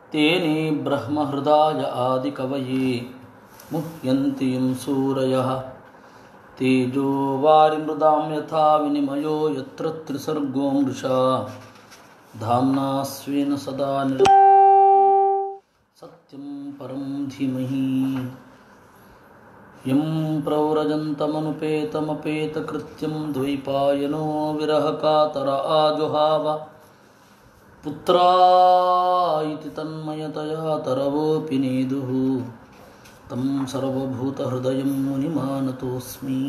तेने ब्रह्महृदाय आदिकवये मुह्यन्ति यं सूरयः तेजो वारिमृदां यथा विनिमयो यत्र त्रिसर्गो मृषा धाम्ना स्वेन सदा निरस्तकुहकं सत्यं परं धीमहि यं प्रव्रजन्तमनुपेतमपेतकृत्यं द्वैपायनो विरहकातर आजुहाव पुत्रा इति तन्मयतया तरवोऽपि नेदुः तं सर्वभूतहृदयं मुनिमानतोऽस्मि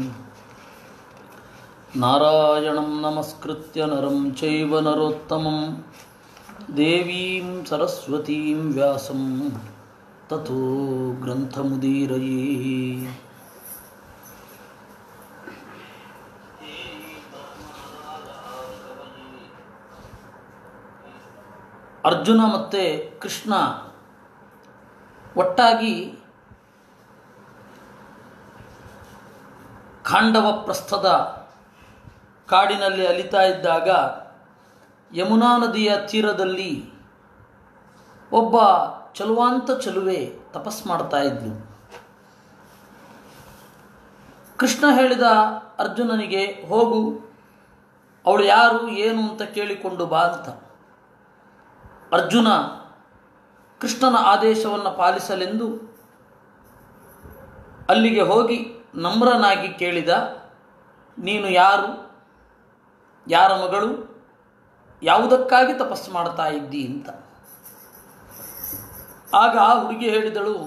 नारायणं नमस्कृत्य नरं चैव नरोत्तमं देवीं सरस्वतीं व्यासं ततो ग्रन्थमुदीरये ಅರ್ಜುನ ಮತ್ತು ಕೃಷ್ಣ ಒಟ್ಟಾಗಿ ಖಾಂಡವ ಪ್ರಸ್ಥದ ಕಾಡಿನಲ್ಲಿ ಅಲಿತಾ ಇದ್ದಾಗ ಯಮುನಾ ನದಿಯ ತೀರದಲ್ಲಿ ಒಬ್ಬ ಚಲುವಾಂತ ಚಲುವೆ ತಪಸ್ ಮಾಡ್ತಾ ಇದ್ಲು ಕೃಷ್ಣ ಹೇಳಿದ ಅರ್ಜುನನಿಗೆ ಹೋಗು ಅವಳು ಯಾರು ಏನು ಅಂತ ಕೇಳಿಕೊಂಡು ಬಾ ಅಂತ ಅರ್ಜುನ ಕೃಷ್ಣನ ಆದೇಶವನ್ನು ಪಾಲಿಸಲೆಂದು ಅಲ್ಲಿಗೆ ಹೋಗಿ ನಮ್ರನಾಗಿ ಕೇಳಿದ ನೀನು ಯಾರು ಯಾರ ಮಗಳು ಯಾವುದಕ್ಕಾಗಿ ತಪಸ್ಸು ಮಾಡ್ತಾ ಇದ್ದಿ ಅಂತ ಆಗ ಆ ಹುಡುಗಿ ಹೇಳಿದಳು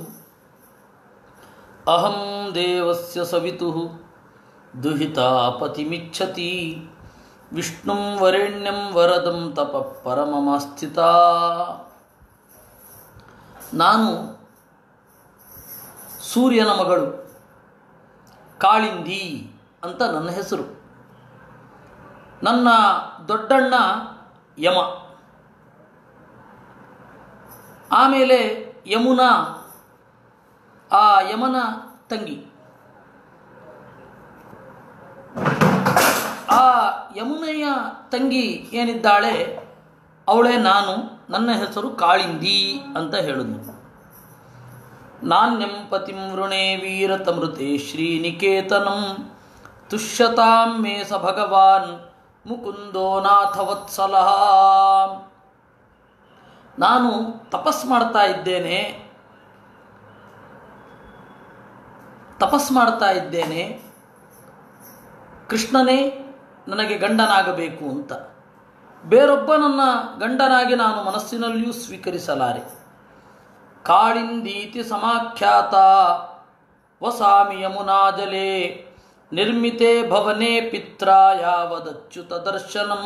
ಅಹಂ ದೇವಸ್ಯ ಸವಿತು ದುಹಿತಾ ಪತಿಮಿಚ್ಛತಿ ವಿಷ್ಣುಂ ವರೆಣ್ಯಂ ವರದಂ ತಪ ಪರಮಮಾಸ್ಥಿತ ನಾನು ಸೂರ್ಯನ ಮಗಳು ಕಾಳಿಂದಿ ಅಂತ ನನ್ನ ಹೆಸರು ನನ್ನ ದೊಡ್ಡಣ್ಣ ಯಮ ಆಮೇಲೆ ಯಮುನಾ ಆ ಯಮನ ತಂಗಿ ಆ ಯಮುನೆಯ ತಂಗಿ ಏನಿದ್ದಾಳೆ ಅವಳೇ ನಾನು ನನ್ನ ಹೆಸರು ಕಾಳಿಂದಿ ಅಂತ ಹೇಳಿದ್ನು ನಾಣ್ಯಂ ಪತಿಂ ವೃಣೇ ವೀರತಮೃತೆ ಶ್ರೀನಿಕೇತನಂ ತುಷ್ಯತಾಂ ಮೇ ಸ ಭಗವಾನ್ ಮುಕುಂದೋ ನಾಥವತ್ಸಲ ನಾನು ತಪಸ್ ಮಾಡ್ತಾ ಇದ್ದೇನೆ ತಪಸ್ ಮಾಡ್ತಾ ಇದ್ದೇನೆ ಕೃಷ್ಣನೇ ನನಗೆ ಗಂಡನಾಗಬೇಕು ಅಂತ ಬೇರೊಬ್ಬ ನನ್ನ ಗಂಡನಾಗಿ ನಾನು ಮನಸ್ಸಿನಲ್ಲಿಯೂ ಸ್ವೀಕರಿಸಲಾರೆ ಕಾಳಿಂದೀತಿ ಸಮಾಖ್ಯಾತ ವಸಾಮಿ ಯಮುನಾ ಜಲೆ ನಿರ್ಮಿತೆ ಭವನೆ ಪಿತ್ರ ಯಾವದಚ್ಯುತ ದರ್ಶನಂ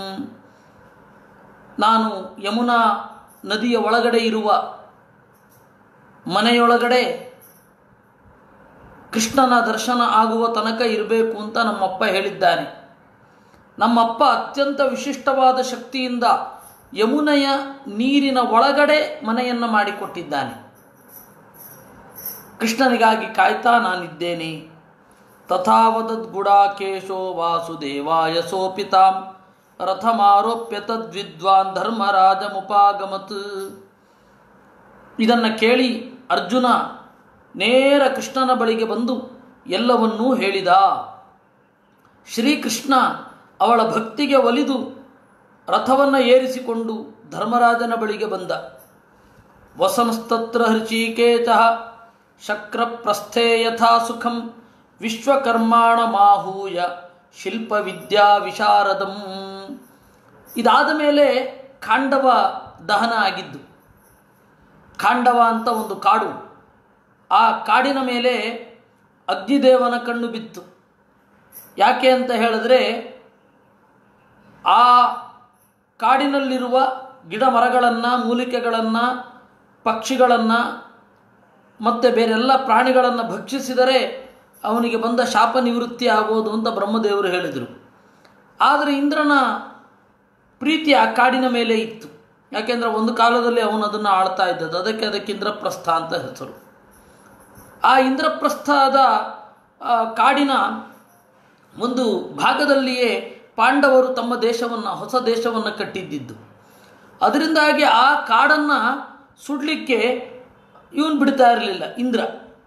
ನಾನು ಯಮುನಾ ನದಿಯ ಒಳಗಡೆ ಇರುವ ಮನೆಯೊಳಗಡೆ ಕೃಷ್ಣನ ದರ್ಶನ ಆಗುವ ತನಕ ಇರಬೇಕು ಅಂತ ನಮ್ಮಪ್ಪ ಹೇಳಿದ್ದಾನೆ ನಮ್ಮಪ್ಪ ಅತ್ಯಂತ ವಿಶಿಷ್ಟವಾದ ಶಕ್ತಿಯಿಂದ ಯಮುನೆಯ ನೀರಿನ ಒಳಗಡೆ ಮನೆಯನ್ನು ಮಾಡಿಕೊಟ್ಟಿದ್ದಾನೆ ಕೃಷ್ಣನಿಗಾಗಿ ಕಾಯ್ತಾ ನಾನಿದ್ದೇನೆ ತಥಾವದದ್ ಗುಡಾಕೇಶೋ ವಾಸುದೇವಾಯ ಸೋಪಿತಾಂ ರಥಮಾರೋಪ್ಯ ತದ್ವಿದ್ವಾನ್ ಧರ್ಮರಾಜ ಮುಪಾಗಮತ್ ಇದನ್ನು ಕೇಳಿ ಅರ್ಜುನ ನೇರ ಕೃಷ್ಣನ ಬಳಿಗೆ ಬಂದು ಎಲ್ಲವನ್ನೂ ಹೇಳಿದ ಶ್ರೀಕೃಷ್ಣ ಅವಳ ಭಕ್ತಿಗೆ ಒಲಿದು ರಥವನ್ನು ಏರಿಸಿಕೊಂಡು ಧರ್ಮರಾಜನ ಬಳಿಗೆ ಬಂದ ವಸಂಸ್ತತ್ರ ಹೃಚೀಕೇಚ ಶಕ್ರಪ್ರಸ್ಥೆ ಯಥಾ ಸುಖಂ ವಿಶ್ವಕರ್ಮಾಣ ಮಾಹೂಯ ಶಿಲ್ಪ ವಿದ್ಯಾ ವಿಶಾರದಂ ಇದಾದ ಮೇಲೆ ಖಾಂಡವ ದಹನ ಆಗಿದ್ದು ಖಾಂಡವ ಅಂತ ಒಂದು ಕಾಡು ಆ ಕಾಡಿನ ಮೇಲೆ ಅಗ್ನಿದೇವನ ಕಣ್ಣು ಬಿತ್ತು ಯಾಕೆ ಅಂತ ಹೇಳಿದ್ರೆ ಆ ಕಾಡಿನಲ್ಲಿರುವ ಗಿಡ ಮರಗಳನ್ನು ಮೂಲಿಕೆಗಳನ್ನು ಪಕ್ಷಿಗಳನ್ನು ಮತ್ತು ಬೇರೆಲ್ಲ ಪ್ರಾಣಿಗಳನ್ನು ಭಕ್ಷಿಸಿದರೆ ಅವನಿಗೆ ಬಂದ ಶಾಪ ನಿವೃತ್ತಿ ಆಗೋದು ಅಂತ ಬ್ರಹ್ಮದೇವರು ಹೇಳಿದರು ಆದರೆ ಇಂದ್ರನ ಪ್ರೀತಿ ಆ ಕಾಡಿನ ಮೇಲೆ ಇತ್ತು ಯಾಕೆಂದರೆ ಒಂದು ಕಾಲದಲ್ಲಿ ಅವನು ಅದನ್ನು ಆಳ್ತಾ ಇದ್ದದ್ದು ಅದಕ್ಕೆ ಅದಕ್ಕೆ ಇಂದ್ರಪ್ರಸ್ಥ ಅಂತ ಹೆಸರು ಆ ಇಂದ್ರಪ್ರಸ್ಥದ ಆ, ಕಾಡಿನ ಒಂದು ಭಾಗದಲ್ಲಿಯೇ ಪಾಂಡವರು ತಮ್ಮ ದೇಶವನ್ನು ಹೊಸ ದೇಶವನ್ನು ಕಟ್ಟಿದ್ದಿದ್ದು ಅದರಿಂದಾಗಿ ಆ ಕಾಡನ್ನು ಸುಡಲಿಕ್ಕೆ ಇವನು ಬಿಡ್ತಾ ಇರಲಿಲ್ಲ ಇಂದ್ರ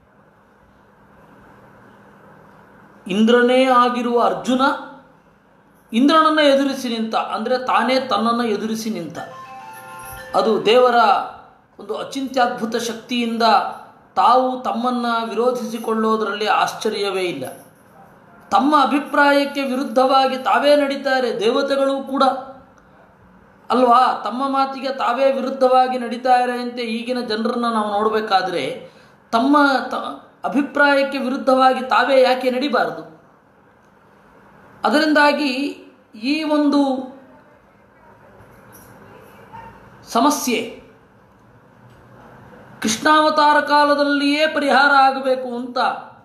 ಇಂದ್ರನೇ ಆಗಿರುವ ಅರ್ಜುನ ಇಂದ್ರನನ್ನು ಎದುರಿಸಿ ನಿಂತ ಅಂದರೆ ತಾನೇ ತನ್ನನ್ನು ಎದುರಿಸಿ ನಿಂತ ಅದು ದೇವರ ಒಂದು ಅಚಿಂತ್ಯದ್ಭುತ ಶಕ್ತಿಯಿಂದ ತಾವು ತಮ್ಮನ್ನು ವಿರೋಧಿಸಿಕೊಳ್ಳೋದರಲ್ಲಿ ಆಶ್ಚರ್ಯವೇ ಇಲ್ಲ ತಮ್ಮ ಅಭಿಪ್ರಾಯಕ್ಕೆ ವಿರುದ್ಧವಾಗಿ ತಾವೇ ನಡೀತಾರೆ ದೇವತೆಗಳು ಕೂಡ ಅಲ್ವಾ ತಮ್ಮ ಮಾತಿಗೆ ತಾವೇ ವಿರುದ್ಧವಾಗಿ ನಡೀತಾರೆ ಅಂತ ಈಗಿನ ಜನರನ್ನು ನಾವು ನೋಡಬೇಕಾದ್ರೆ ತಮ್ಮ ತ ಅಭಿಪ್ರಾಯಕ್ಕೆ ವಿರುದ್ಧವಾಗಿ ತಾವೇ ಯಾಕೆ ನಡಿಬಾರದು ಅದರಿಂದಾಗಿ ಈ ಒಂದು ಸಮಸ್ಯೆ ಕೃಷ್ಣಾವತಾರ ಕಾಲದಲ್ಲಿಯೇ ಪರಿಹಾರ ಆಗಬೇಕು ಅಂತ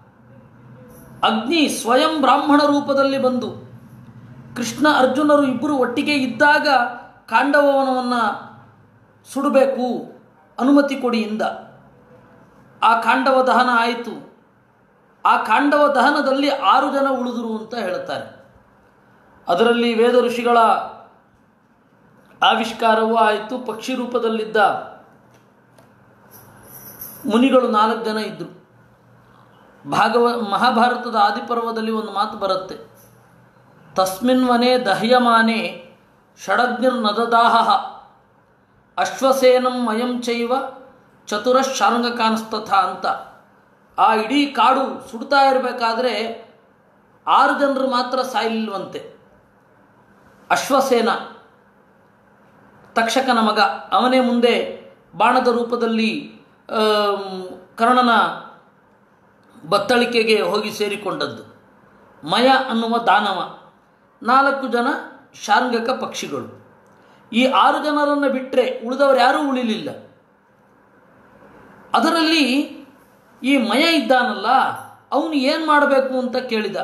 ಅಗ್ನಿ ಸ್ವಯಂ ಬ್ರಾಹ್ಮಣ ರೂಪದಲ್ಲಿ ಬಂದು ಕೃಷ್ಣ ಅರ್ಜುನರು ಇಬ್ಬರು ಒಟ್ಟಿಗೆ ಇದ್ದಾಗ ಕಾಂಡವವನವನ್ನು ಸುಡಬೇಕು ಅನುಮತಿ ಕೊಡಿಯಿಂದ ಆ ಕಾಂಡವ ದಹನ ಆಯಿತು ಆ ಕಾಂಡವ ದಹನದಲ್ಲಿ ಆರು ಜನ ಉಳಿದರು ಅಂತ ಹೇಳ್ತಾರೆ ಅದರಲ್ಲಿ ವೇದ ಋಷಿಗಳ ಆವಿಷ್ಕಾರವೂ ಆಯಿತು ಪಕ್ಷಿ ರೂಪದಲ್ಲಿದ್ದ ಮುನಿಗಳು ನಾಲ್ಕು ಜನ ಇದ್ದರು ಭಾಗವ ಮಹಾಭಾರತದ ಆದಿಪರ್ವದಲ್ಲಿ ಒಂದು ಮಾತು ಬರುತ್ತೆ ತಸ್ಮಿನ್ ವನೆ ದಹ್ಯಮಾನೆ ಷಡಗ್ನಿರ್ನದದಾಹ ಅಶ್ವಸೇನಂ ಮಯಂ ಚೈವ ಚತುರ ಶಾರ್ಂಗಕಾನಸ್ತಥ ಅಂತ ಆ ಇಡೀ ಕಾಡು ಸುಡ್ತಾ ಇರಬೇಕಾದ್ರೆ ಆರು ಜನರು ಮಾತ್ರ ಸಾಯಲಿಲ್ವಂತೆ ಅಶ್ವಸೇನ ತಕ್ಷಕನ ಮಗ ಅವನೇ ಮುಂದೆ ಬಾಣದ ರೂಪದಲ್ಲಿ ಆಮ್, ಕರ್ಣನ ಬತ್ತಳಿಕೆಗೆ ಹೋಗಿ ಸೇರಿಕೊಂಡದ್ದು ಮಯ ಅನ್ನುವ ದಾನವ ನಾಲ್ಕು ಜನ ಶಾರ್ಂಗಕ ಪಕ್ಷಿಗಳು ಈ ಆರು ಜನರನ್ನು ಬಿಟ್ಟರೆ ಉಳಿದವರು ಯಾರೂ ಉಳಿಲಿಲ್ಲ ಅದರಲ್ಲಿ ಈ ಮಯ ಇದ್ದಾನಲ್ಲ ಅವನು ಏನು ಮಾಡಬೇಕು ಅಂತ ಕೇಳಿದ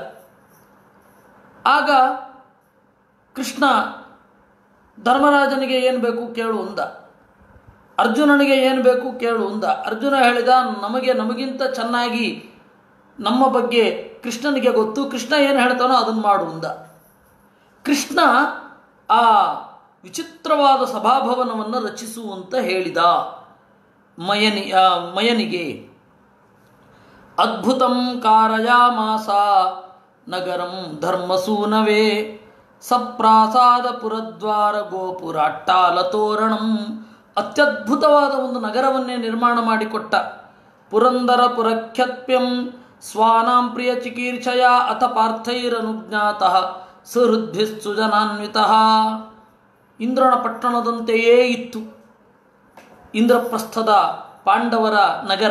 ಆಗ ಕೃಷ್ಣ ಧರ್ಮರಾಜನಿಗೆ ಏನು ಬೇಕು ಕೇಳು ಅಂದ ಅರ್ಜುನನಿಗೆ ಏನು ಬೇಕು ಕೇಳು ಅಂದ ಅರ್ಜುನ ಹೇಳಿದ ನಮಗೆ ನಮಗಿಂತ ಚೆನ್ನಾಗಿ ನಮ್ಮ ಬಗ್ಗೆ ಕೃಷ್ಣನಿಗೆ ಗೊತ್ತು ಕೃಷ್ಣ ಏನು ಹೇಳ್ತಾನೋ ಅದನ್ನು ಮಾಡು ಅಂದ ಕೃಷ್ಣ ಆ ವಿಚಿತ್ರವಾದ ಸಭಾಭವನವನ್ನು ರಚಿಸುವಂತ ಹೇಳಿದ ಮಯನಿ ಆ, ಮಯನಿಗೆ ಅದ್ಭುತಂ ಕಾರಯಾಮಾಸ ನಗರಂ ಧರ್ಮಸೂನವೇ ಸಪ್ರಾಸಾದ ಪುರದ್ವಾರ ಗೋಪುರಾಟ್ಟಾಲ ತೋರಣಂ ಅತ್ಯದ್ಭುತವಾದ ಒಂದು ನಗರವನ್ನೇ ನಿರ್ಮಾಣ ಮಾಡಿಕೊಟ್ಟ ಪುರಂದರ ಪುರಖ್ಯತ್ಪ್ಯಂ ಸ್ವಾನಾಂ ಪ್ರಿಯ ಚಿಕೀರ್ಷಯ ಅಥ ಪಾರ್ಥೈರನುಜ್ಞಾತಃ ಸುಹೃದ್ಭಿಸ್ಸು ಜನಾನ್ವಿತಃ ಇಂದ್ರನ ಪಟ್ಟಣದಂತೆಯೇ ಇತ್ತು ಇಂದ್ರಪ್ರಸ್ಥದ ಪಾಂಡವರ ನಗರ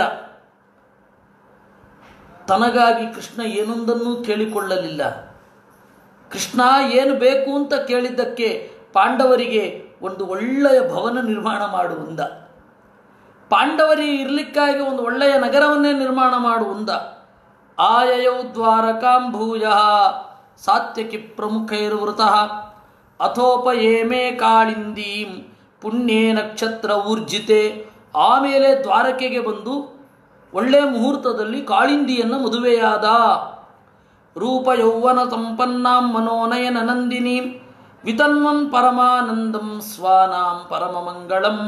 ತನಗಾಗಿ ಕೃಷ್ಣ ಏನೊಂದನ್ನೂ ಕೇಳಿಕೊಳ್ಳಲಿಲ್ಲ ಕೃಷ್ಣ ಏನು ಬೇಕು ಅಂತ ಕೇಳಿದ್ದಕ್ಕೆ ಪಾಂಡವರಿಗೆ ಒಂದು ಒಳ್ಳೆಯ ಭವನ ನಿರ್ಮಾಣ ಮಾಡುವಂದ ಪಾಂಡವರಿಗೆ ಇರಲಿಕ್ಕಾಗಿ ಒಂದು ಒಳ್ಳೆಯ ನಗರವನ್ನೇ ನಿರ್ಮಾಣ ಮಾಡುವಂದ ಆಯಯೌ ದ್ವಾರಕಾಂಭೂಯ ಸಾತ್ಯಕಿ ಪ್ರಮುಖೈರ್ವೃತಃ ಅಥೋಪಯೇಮೇ ಕಾಳಿಂದೀಂ ಪುಣ್ಯೇ ನಕ್ಷತ್ರ ಊರ್ಜಿತೆ ಆಮೇಲೆ ದ್ವಾರಕೆಗೆ ಬಂದು ಒಳ್ಳೆಯ ಮುಹೂರ್ತದಲ್ಲಿ ಕಾಳಿಂದಿಯನ್ನು ಮದುವೆಯಾದ ರೂಪ ಯೌವನ ಸಂಪನ್ನಾಂ ಮನೋನಯನ ನಂದಿನೀಂ ವಿತನ್ವನ್ ಪರಮಾನಂದಂ ಸ್ವಾನಾಂ ಪರಮಮಂಗಳಂ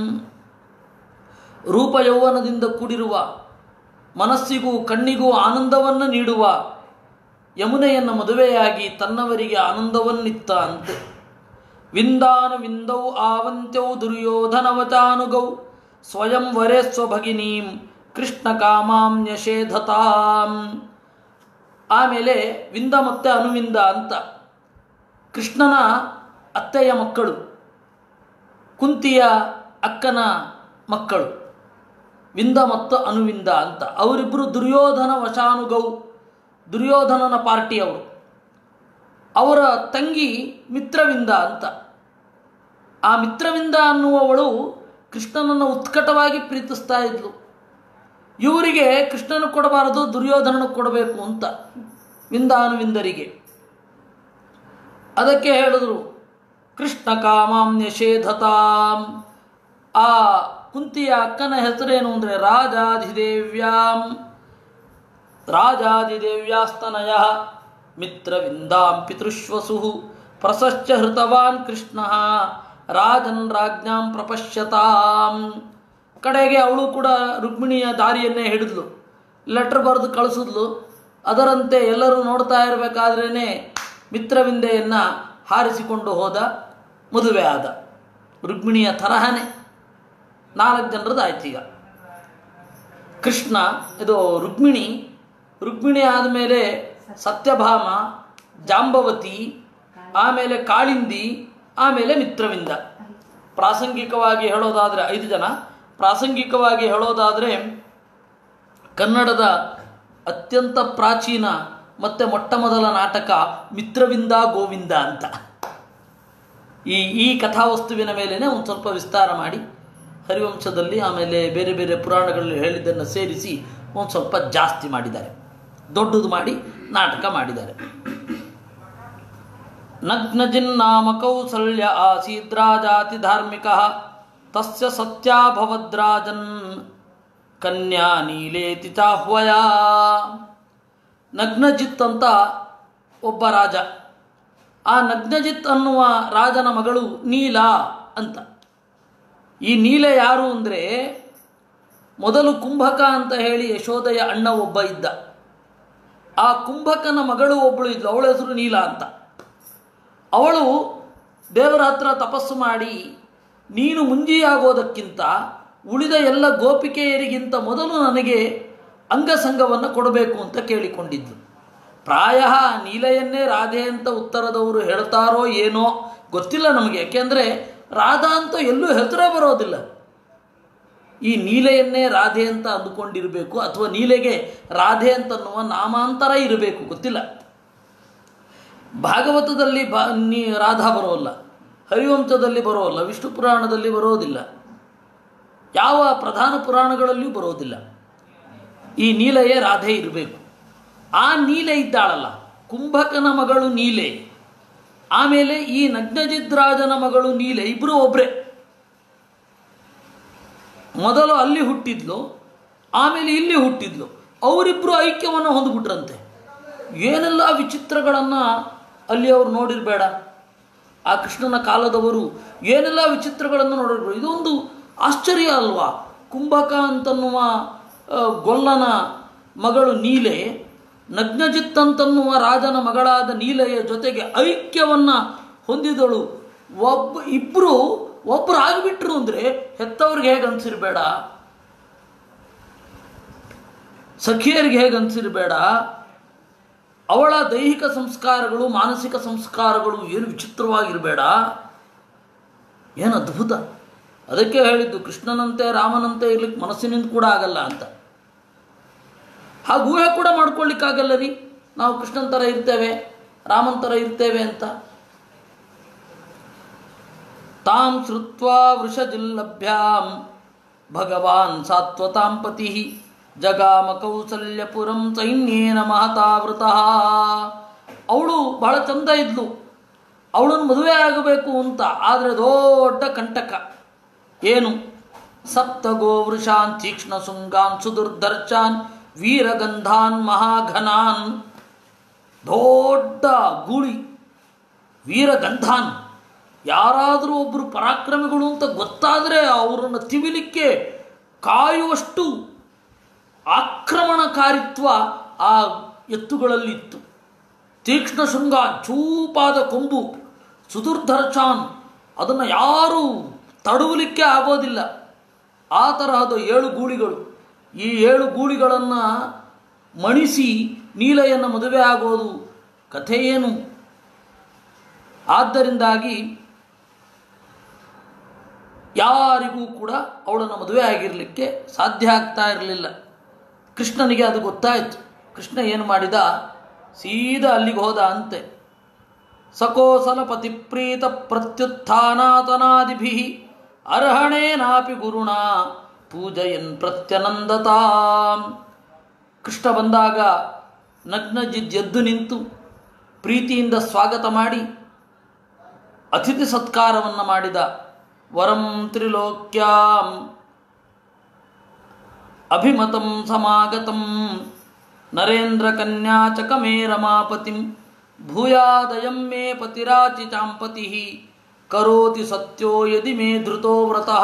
ರೂಪ ಯೌವನದಿಂದ ಕೂಡಿರುವ ಮನಸ್ಸಿಗೂ ಕಣ್ಣಿಗೂ ಆನಂದವನ್ನು ನೀಡುವ ಯಮುನೆಯನ್ನು ಮದುವೆಯಾಗಿ ತನ್ನವರಿಗೆ ಆನಂದವನ್ನಿತ್ತ ಅಂತೆ ವಿಂದಾನ ವಿಂದೌ ಆವಂತ್ಯೌ ದುರ್ಯೋಧನವಚಾನುಗೌ ಸ್ವಯಂ ವರೇ ಸ್ವಭಗಿನೀಂ ಕೃಷ್ಣ ಕಾಮಾಂ ನ್ಯಷೇಧತಾಂ ಆಮೇಲೆ ವಿಂದ ಮತ್ತು ಅನುವಿಂದ ಅಂತ ಕೃಷ್ಣನ ಅತ್ತೆಯ ಮಕ್ಕಳು ಕುಂತಿಯ ಅಕ್ಕನ ಮಕ್ಕಳು ವಿಂದ ಮತ್ತು ಅನುವಿಂದ ಅಂತ ಅವರಿಬ್ಬರು ದುರ್ಯೋಧನ ವಶಾನುಗೌ ದುರ್ಯೋಧನನ ಪಾರ್ಟಿ ಅವರು ಅವರ ತಂಗಿ ಮಿತ್ರವಿಂದ ಅಂತ ಆ ಮಿತ್ರವಿಂದ ಅನ್ನುವವಳು ಕೃಷ್ಣನನ್ನು ಉತ್ಕಟವಾಗಿ ಪ್ರೀತಿಸ್ತಾ ಇದ್ಲು ಇವರಿಗೆ ಕೃಷ್ಣನ ಕೊಡಬಾರದು ದುರ್ಯೋಧನನ ಕೊಡಬೇಕು ಅಂತ ವಿಂದಾನುವಿಂದರಿಗೆ ಅದಕ್ಕೆ ಹೇಳಿದ್ರು ಕೃಷ್ಣ ಕಾಮಾಂ ನಿಷೇಧತಾಂ ಆ ಕುಂತಿಯ ಅಕ್ಕನ ಹೆಸರೇನು ಅಂದರೆ ರಾಜಾಧಿದೇವ್ಯಾಂ ರಾಜಾದಿದೇವ್ಯಾಸ್ತನಯ ಮಿತ್ರವಿಂದಾಂ ಪಿತೃಶ್ವಸು ಪ್ರಸಶ್ಚ ಹೃತವಾನ್ ಕೃಷ್ಣ ರಾಜನ್ ರಾಜ್ಞಾಂ ಪ್ರಪಶ್ಯತಾಂ ಕಡೆಗೆ ಅವಳು ಕೂಡ ರುಕ್ಮಿಣಿಯ ದಾರಿಯನ್ನೇ ಹಿಡಿದ್ಲು ಲೆಟರ್ ಬರೆದು ಕಳಿಸಿದ್ಲು ಅದರಂತೆ ಎಲ್ಲರೂ ನೋಡ್ತಾ ಇರಬೇಕಾದ್ರೇ ಮಿತ್ರವಿಂದೆಯನ್ನು ಹಾರಿಸಿಕೊಂಡು ಹೋದ ಮದುವೆ ಆದ ರುಕ್ಮಿಣಿಯ ತರಹನೇ ನಾಲ್ಕು ಜನರದ್ದು ಆಯ್ತು ಈಗ ಕೃಷ್ಣ ಇದು ರುಕ್ಮಿಣಿ ರುಕ್ಮಿಣಿ ಆದಮೇಲೆ ಸತ್ಯಭಾಮ ಜಾಂಬವತಿ ಆಮೇಲೆ ಕಾಳಿಂದಿ ಆಮೇಲೆ ಮಿತ್ರವಿಂದ ಪ್ರಾಸಂಗಿಕವಾಗಿ ಹೇಳೋದಾದರೆ ಐದು ಜನ ಪ್ರಾಸಂಗಿಕವಾಗಿ ಹೇಳೋದಾದರೆ ಕನ್ನಡದ ಅತ್ಯಂತ ಪ್ರಾಚೀನ ಮತ್ತು ಮೊಟ್ಟ ಮೊದಲ ನಾಟಕ ಮಿತ್ರವಿಂದ ಗೋವಿಂದ ಅಂತ ಈ ಈ ಕಥಾವಸ್ತುವಿನ ಮೇಲೇ ಒಂದು ಸ್ವಲ್ಪ ವಿಸ್ತಾರ ಮಾಡಿ ಹರಿವಂಶದಲ್ಲಿ ಆಮೇಲೆ ಬೇರೆ ಬೇರೆ ಪುರಾಣಗಳಲ್ಲಿ ಹೇಳಿದ್ದನ್ನು ಸೇರಿಸಿ ಒಂದು ಸ್ವಲ್ಪ ಜಾಸ್ತಿ ಮಾಡಿದ್ದಾರೆ ದೊಡ್ಡದು ಮಾಡಿ ನಾಟಕ ಮಾಡಿದ್ದಾರೆ ನಗ್ನಜಿನ್ನಾಮ ಕೌಸಲ್ಯ ಆಸೀದ್ರಾಜಾತಿ ಧಾರ್ಮಿಕ ತಸ್ಯ ಸತ್ಯಾಭವದ್ರಾಜನ್ ಕನ್ಯಾ ನೀಲೇತಿ ಚಾಹ್ವಯ ನಗ್ನಜಿತ್ ಅಂತ ಒಬ್ಬ ರಾಜ ಆ ನಗ್ನಜಿತ್ ಅನ್ನುವ ರಾಜನ ಮಗಳು ನೀಲ ಅಂತ ಈ ನೀಲ ಯಾರು ಅಂದರೆ ಮೊದಲು ಕುಂಭಕ ಅಂತ ಹೇಳಿ ಯಶೋದಯ ಅಣ್ಣ ಒಬ್ಬ ಇದ್ದ ಆ ಕುಂಭಕನ ಮಗಳು ಒಬ್ಬಳು ಇದ್ಲು ಅವಳ ಹೆಸರು ನೀಲ ಅಂತ ಅವಳು ದೇವರ ಹತ್ರ ತಪಸ್ಸು ಮಾಡಿ ನೀನು ಮುಂಜಿಯಾಗೋದಕ್ಕಿಂತ ಉಳಿದ ಎಲ್ಲ ಗೋಪಿಕೆಯರಿಗಿಂತ ಮೊದಲು ನನಗೆ ಅಂಗಸಂಗವನ್ನು ಕೊಡಬೇಕು ಅಂತ ಕೇಳಿಕೊಂಡಿದ್ಲು ಪ್ರಾಯ ನೀಲೆಯನ್ನೇ ರಾಧೆ ಅಂತ ಉತ್ತರದವರು ಹೇಳ್ತಾರೋ ಏನೋ ಗೊತ್ತಿಲ್ಲ ನಮಗೆ ಯಾಕೆಂದರೆ ರಾಧಾ ಅಂತ ಎಲ್ಲೂ ಹೆಸರೇ ಬರೋದಿಲ್ಲ ಈ ನೀಲೆಯನ್ನೇ ರಾಧೆ ಅಂತ ಅಂದುಕೊಂಡಿರಬೇಕು ಅಥವಾ ನೀಲೆಗೆ ರಾಧೆ ಅಂತನ್ನುವ ನಾಮಾಂತರ ಇರಬೇಕು ಗೊತ್ತಿಲ್ಲ ಭಾಗವತದಲ್ಲಿ ಬಾ ನೀ ರಾಧಾ ಬರೋಲ್ಲ ಹರಿವಂಶದಲ್ಲಿ ಬರೋಲ್ಲ ವಿಷ್ಣು ಪುರಾಣದಲ್ಲಿ ಬರೋದಿಲ್ಲ ಯಾವ ಪ್ರಧಾನ ಪುರಾಣಗಳಲ್ಲಿಯೂ ಬರೋದಿಲ್ಲ ಈ ನೀಲೆಯೇ ರಾಧೆ ಇರಬೇಕು ಆ ನೀಲೆ ಇದ್ದಾಳಲ್ಲ ಕುಂಭಕನ ಮಗಳು ನೀಲೆ ಆಮೇಲೆ ಈ ನಗ್ನಜಿದ್ರಾಜನ ಮಗಳು ನೀಲೆ ಇಬ್ಬರು ಒಬ್ಬರೇ ಮೊದಲು ಅಲ್ಲಿ ಹುಟ್ಟಿದ್ಲು ಆಮೇಲೆ ಇಲ್ಲಿ ಹುಟ್ಟಿದ್ಲು ಅವರಿಬ್ಬರು ಐಕ್ಯವನ್ನು ಹೊಂದ್ಬಿಟ್ರಂತೆ ಏನೆಲ್ಲ ವಿಚಿತ್ರಗಳನ್ನು ಅಲ್ಲಿ ಅವರು ನೋಡಿರಬೇಡ ಆ ಕೃಷ್ಣನ ಕಾಲದವರು ಏನೆಲ್ಲ ವಿಚಿತ್ರಗಳನ್ನು ನೋಡಿರ್ಬೇಡ ಇದೊಂದು ಆಶ್ಚರ್ಯ ಅಲ್ವಾ ಕುಂಭಕ ಅಂತನ್ನುವ ಆ, ಗೊಲ್ಲನ ಮಗಳು ನೀಲೆ ನಗ್ನಜಿತ್ ಅಂತನ್ನುವ ರಾಜನ ಮಗಳಾದ ನೀಲೆಯ ಜೊತೆಗೆ ಐಕ್ಯವನ್ನು ಹೊಂದಿದಳು ಒಬ್ಬ ಇಬ್ಬರು ಒಬ್ಬರು ಆಗಿಬಿಟ್ರು ಅಂದರೆ ಹೆತ್ತವ್ರಿಗೆ ಹೇಗೆ ಅನ್ಸಿರ್ಬೇಡ ಸಖಿಯರಿಗೆ ಹೇಗೆ ಅನ್ಸಿರ್ಬೇಡ ಅವಳ ದೈಹಿಕ ಸಂಸ್ಕಾರಗಳು ಮಾನಸಿಕ ಸಂಸ್ಕಾರಗಳು ಏನು ವಿಚಿತ್ರವಾಗಿರಬೇಡ ಏನು ಅದ್ಭುತ ಅದಕ್ಕೆ ಹೇಳಿದ್ದು ಕೃಷ್ಣನಂತೆ ರಾಮನಂತೆ ಇರ್ಲಿಕ್ಕೆ ಮನಸ್ಸಿನಿಂದ ಕೂಡ ಆಗಲ್ಲ ಅಂತ ಹಾಗೆ ಊಹೆ ಕೂಡ ಮಾಡ್ಕೊಳ್ಳಿಕ್ಕಾಗಲ್ಲ ರೀ ನಾವು ಕೃಷ್ಣನ್ ಥರ ಇರ್ತೇವೆ ರಾಮನ್ ಥರ ಇರ್ತೇವೆ ಅಂತ ತಾಂ ಶ್ರುತ್ವಾ ವೃಷಜಿಲ್ಲಭ್ಯಾಂ ಭಗವಾನ್ ಸಾತ್ವತಾಂ ಪತಿ ಜಗಾಮ ಕೌಸಲ್ಯಪುರಂ ಸೈನ್ಯೇನ ಮಹತಾವೃತಃ ಅವಳು ಬಹಳ ಚಂದ ಇದ್ಲು ಅವಳನ್ನು ಮದುವೆ ಆಗಬೇಕು ಅಂತ ಆದರೆ ದೊಡ್ಡ ಕಂಟಕ ಏನು ಸಪ್ತ ಗೋವೃಷಾನ್ ತೀಕ್ಷ್ಣ ಶೃಂಗಾನ್ ಸುದುರ್ಧರ್ಚಾನ್ ವೀರಗಂಧಾನ್ ಮಹಾಘನಾನ್ ದೊಡ್ಡ ಗೂಳಿ ವೀರಗಂಧಾನ್ ಯಾರಾದರೂ ಒಬ್ಬರು ಪರಾಕ್ರಮಿಗಳು ಅಂತ ಗೊತ್ತಾದರೆ ಅವರನ್ನು ತಿವಿಲಿಕ್ಕೆ ಕಾಯುವಷ್ಟು ಆಕ್ರಮಣಕಾರಿತ್ವ ಆ ಎತ್ತುಗಳಲ್ಲಿತ್ತು ತೀಕ್ಷ್ಣ ಶೃಂಗ ಚೂಪಾದ ಕೊಂಬು ಸುದುರ್ಧರ್ಚಾನ್ ಅದನ್ನು ಯಾರೂ ತಡವಲಿಕ್ಕೆ ಆಗೋದಿಲ್ಲ ಆ ತರಹದ ಏಳು ಗೂಳಿಗಳು ಈ ಏಳು ಗೂಳಿಗಳನ್ನು ಮಣಿಸಿ ನೀಲೆಯನ್ನು ಮದುವೆ ಆಗೋದು ಕಥೆ ಏನು ಆದ್ದರಿಂದಾಗಿ ಯಾರಿಗೂ ಕೂಡ ಅವಳನ್ನು ಮದುವೆ ಆಗಿರಲಿಕ್ಕೆ ಸಾಧ್ಯ ಆಗ್ತಾ ಇರಲಿಲ್ಲ ಕೃಷ್ಣನಿಗೆ ಅದು ಗೊತ್ತಾಯಿತು ಕೃಷ್ಣ ಏನು ಮಾಡಿದ ಸೀದಾ ಅಲ್ಲಿಗೆ ಹೋದ ಅಂತೆ ಸಕೋಸಲ ಪತಿಪ್ರೀತ ಪ್ರತ್ಯುತ್ಥಾನಾತನಾದಿಭಿ ಅರ್ಹಣೇನಾಪಿ ಗುರುಣ ಪೂಜಯನ್ ಪ್ರತ್ಯನಂದತಾಂ ಕೃಷ್ಣ ಬಂದಾಗ ನಗ್ನಜಿದ್ ಎದ್ದು ನಿಂತು ಪ್ರೀತಿಯಿಂದ ಸ್ವಾಗತ ಮಾಡಿ ಅತಿಥಿ ಸತ್ಕಾರವನ್ನು ಮಾಡಿದ ವರಂ ತ್ರಿಲೋಕ್ಯಾಂ ಅಭಿಮತಂ ಸಮಾಗತಂ ನರೇಂದ್ರ ಕನ್ಯಾ ಚ ಕಮೇ ರಮಾಪತಿಂ ಭೂಯಾದಯಂ ಮೇ ಪತಿರಾಚಿ ಚಾಂಪತಿ ಕರೋತಿ ಸತ್ಯೋ ಯದಿ ಮೇ ಧೃತೋ ವ್ರತಃ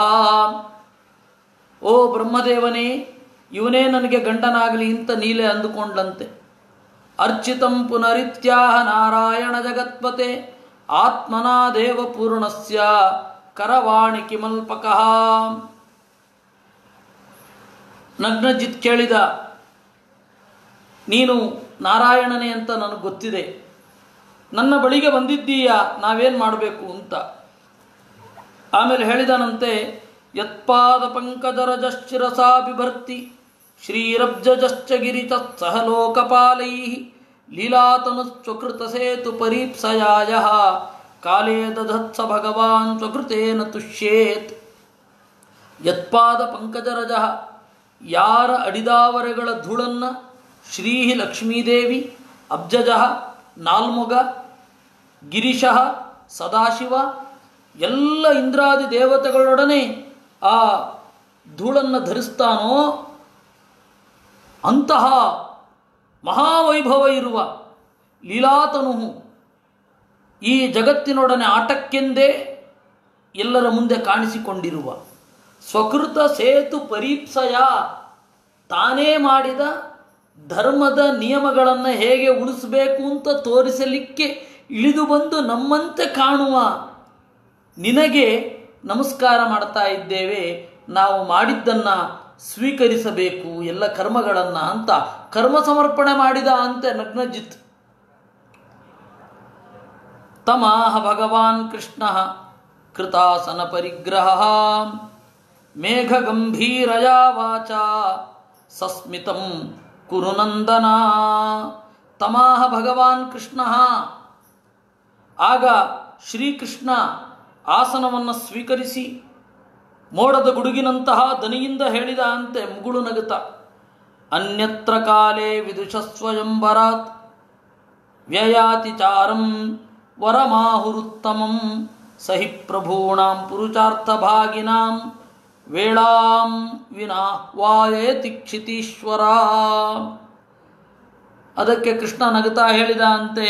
ಓ ಬ್ರಹ್ಮದೇವನೇ ಇವನೇ ನನಗೆ ಗಂಡನಾಗಲಿ ಅಂತ ನೀಲೇ ಅಂದುಕೊಂಡಂತೆ ಅರ್ಚಿತಂ ಪುನರಿತ್ಯಾಹ ನಾರಾಯಣ ಜಗತ್ಪತೆ ಆತ್ಮನಾ ದೇವ ಪೂರ್ಣಸ್ಯ ಕರವಾಣಿ ಕಿಮಲ್ಪಕಃ ನಗ್ನಜಿತ್ ಕೇಳಿದ ನೀನು ನಾರಾಯಣನೇ ಅಂತ ನನಗೆ ಗೊತ್ತಿದೆ ನನ್ನ ಬಳಿಗೆ ಬಂದಿದ್ದೀಯಾ ನಾವೇನು ಮಾಡಬೇಕು ಅಂತ ಆಮೇಲೆ ಹೇಳಿದನಂತೆ ಯತ್ಪಾದ ಪಂಕಜರಜಶ್ಚಿರಸಾ ಬಿಭರ್ತಿ ಶ್ರೀರಬ್ಜಶ್ಚ ಗಿರಿತ ಸಹ ಲೋಕಪಾಲೈ ಲೀಲಾತನುಶ್ಚಕೃತ ಸೇತು ಪರೀಪ್ಸಯಾಯ ಕಾಲೇ ದಧತ್ಸ ಭಗವಾನ್ ಸ್ವಕೃತೇನ ತುಷ್ಯೇತ್ ಯತ್ಪಾದ ಪಂಕಜರಜ ಯಾರ ಅಡಿದಾವರೆಗಳ ಧೂಳನ್ನು ಶ್ರೀ ಲಕ್ಷ್ಮೀದೇವಿ ಅಬ್ಜಜ ನಾಲ್ಮೊಗ ಗಿರಿಶಃ ಸದಾಶಿವ ಎಲ್ಲ ಇಂದ್ರಾದಿ ದೇವತೆಗಳೊಡನೆ ಆ ಧೂಳನ್ನು ಧರಿಸ್ತಾನೋ ಅಂತಹ ಮಹಾವೈಭವ ಇರುವ ಲೀಲಾತನು ಈ ಜಗತ್ತಿನೊಡನೆ ಆಟಕ್ಕೆಂದೇ ಎಲ್ಲರ ಮುಂದೆ ಕಾಣಿಸಿಕೊಂಡಿರುವ ಸ್ವಕೃತ ಸೇತು ಪರೀಪ್ಸಯ ತಾನೇ ಮಾಡಿದ ಧರ್ಮದ ನಿಯಮಗಳನ್ನು ಹೇಗೆ ಉಳಿಸಬೇಕು ಅಂತ ತೋರಿಸಲಿಕ್ಕೆ ಇಳಿದು ಬಂದು ನಮ್ಮಂತೆ ಕಾಣುವ ನಿನಗೆ ನಮಸ್ಕಾರ ಮಾಡ್ತಾ ಇದ್ದೇವೆ ನಾವು ಮಾಡಿದ್ದನ್ನು ಸ್ವೀಕರಿಸಬೇಕು ಎಲ್ಲ ಕರ್ಮಗಳನ್ನು ಅಂತ ಕರ್ಮ ಸಮರ್ಪಣೆ ಮಾಡಿದ ಅಂತೆ ನಗ್ನಜಿತ್ ತಮಾಹ ಭಗವಾನ್ ಕೃಷ್ಣ ಕೃತಾಸನ ಪರಿಗ್ರಹ ಮೇಘ ಗಂಭೀರಯ ವಾಚ ಸಸ್ಮಿತಂ ಕುರುನಂದನ ತಮಾಹ ಭಗವಾನ್ ಕೃಷ್ಣ ಆಗ ಶ್ರೀಕೃಷ್ಣ ಆಸನವನ್ನು ಸ್ವೀಕರಿಸಿ ಮೋಡದ ಗುಡುಗಿನಂತಹ ದನಿಯಿಂದ ಹೇಳಿದ ಅಂತೆ ಮುಗುಳು ನಗುತ್ತ ಅನ್ಯತ್ರ ಕಾಲೇ ವಿದುಷ ಸ್ವಯಂವರಾತ್ ವ್ಯಯಾತಿ ಚಾರಂ ವರಮಾಹುರುತ್ತಮಂ ಸಹಿ ಪ್ರಭೂಣಾಂ ಪುರುಷಾರ್ಥಭಾಗಿನಾಂ ವೇಳಾಂ ವಿನಾ ವಾಯೇತಿ ಕ್ಷಿತೀಶ್ವರ ಅದಕ್ಕೆ ಕೃಷ್ಣ ನಗುತ್ತಾ ಹೇಳಿದ ಅಂತೆ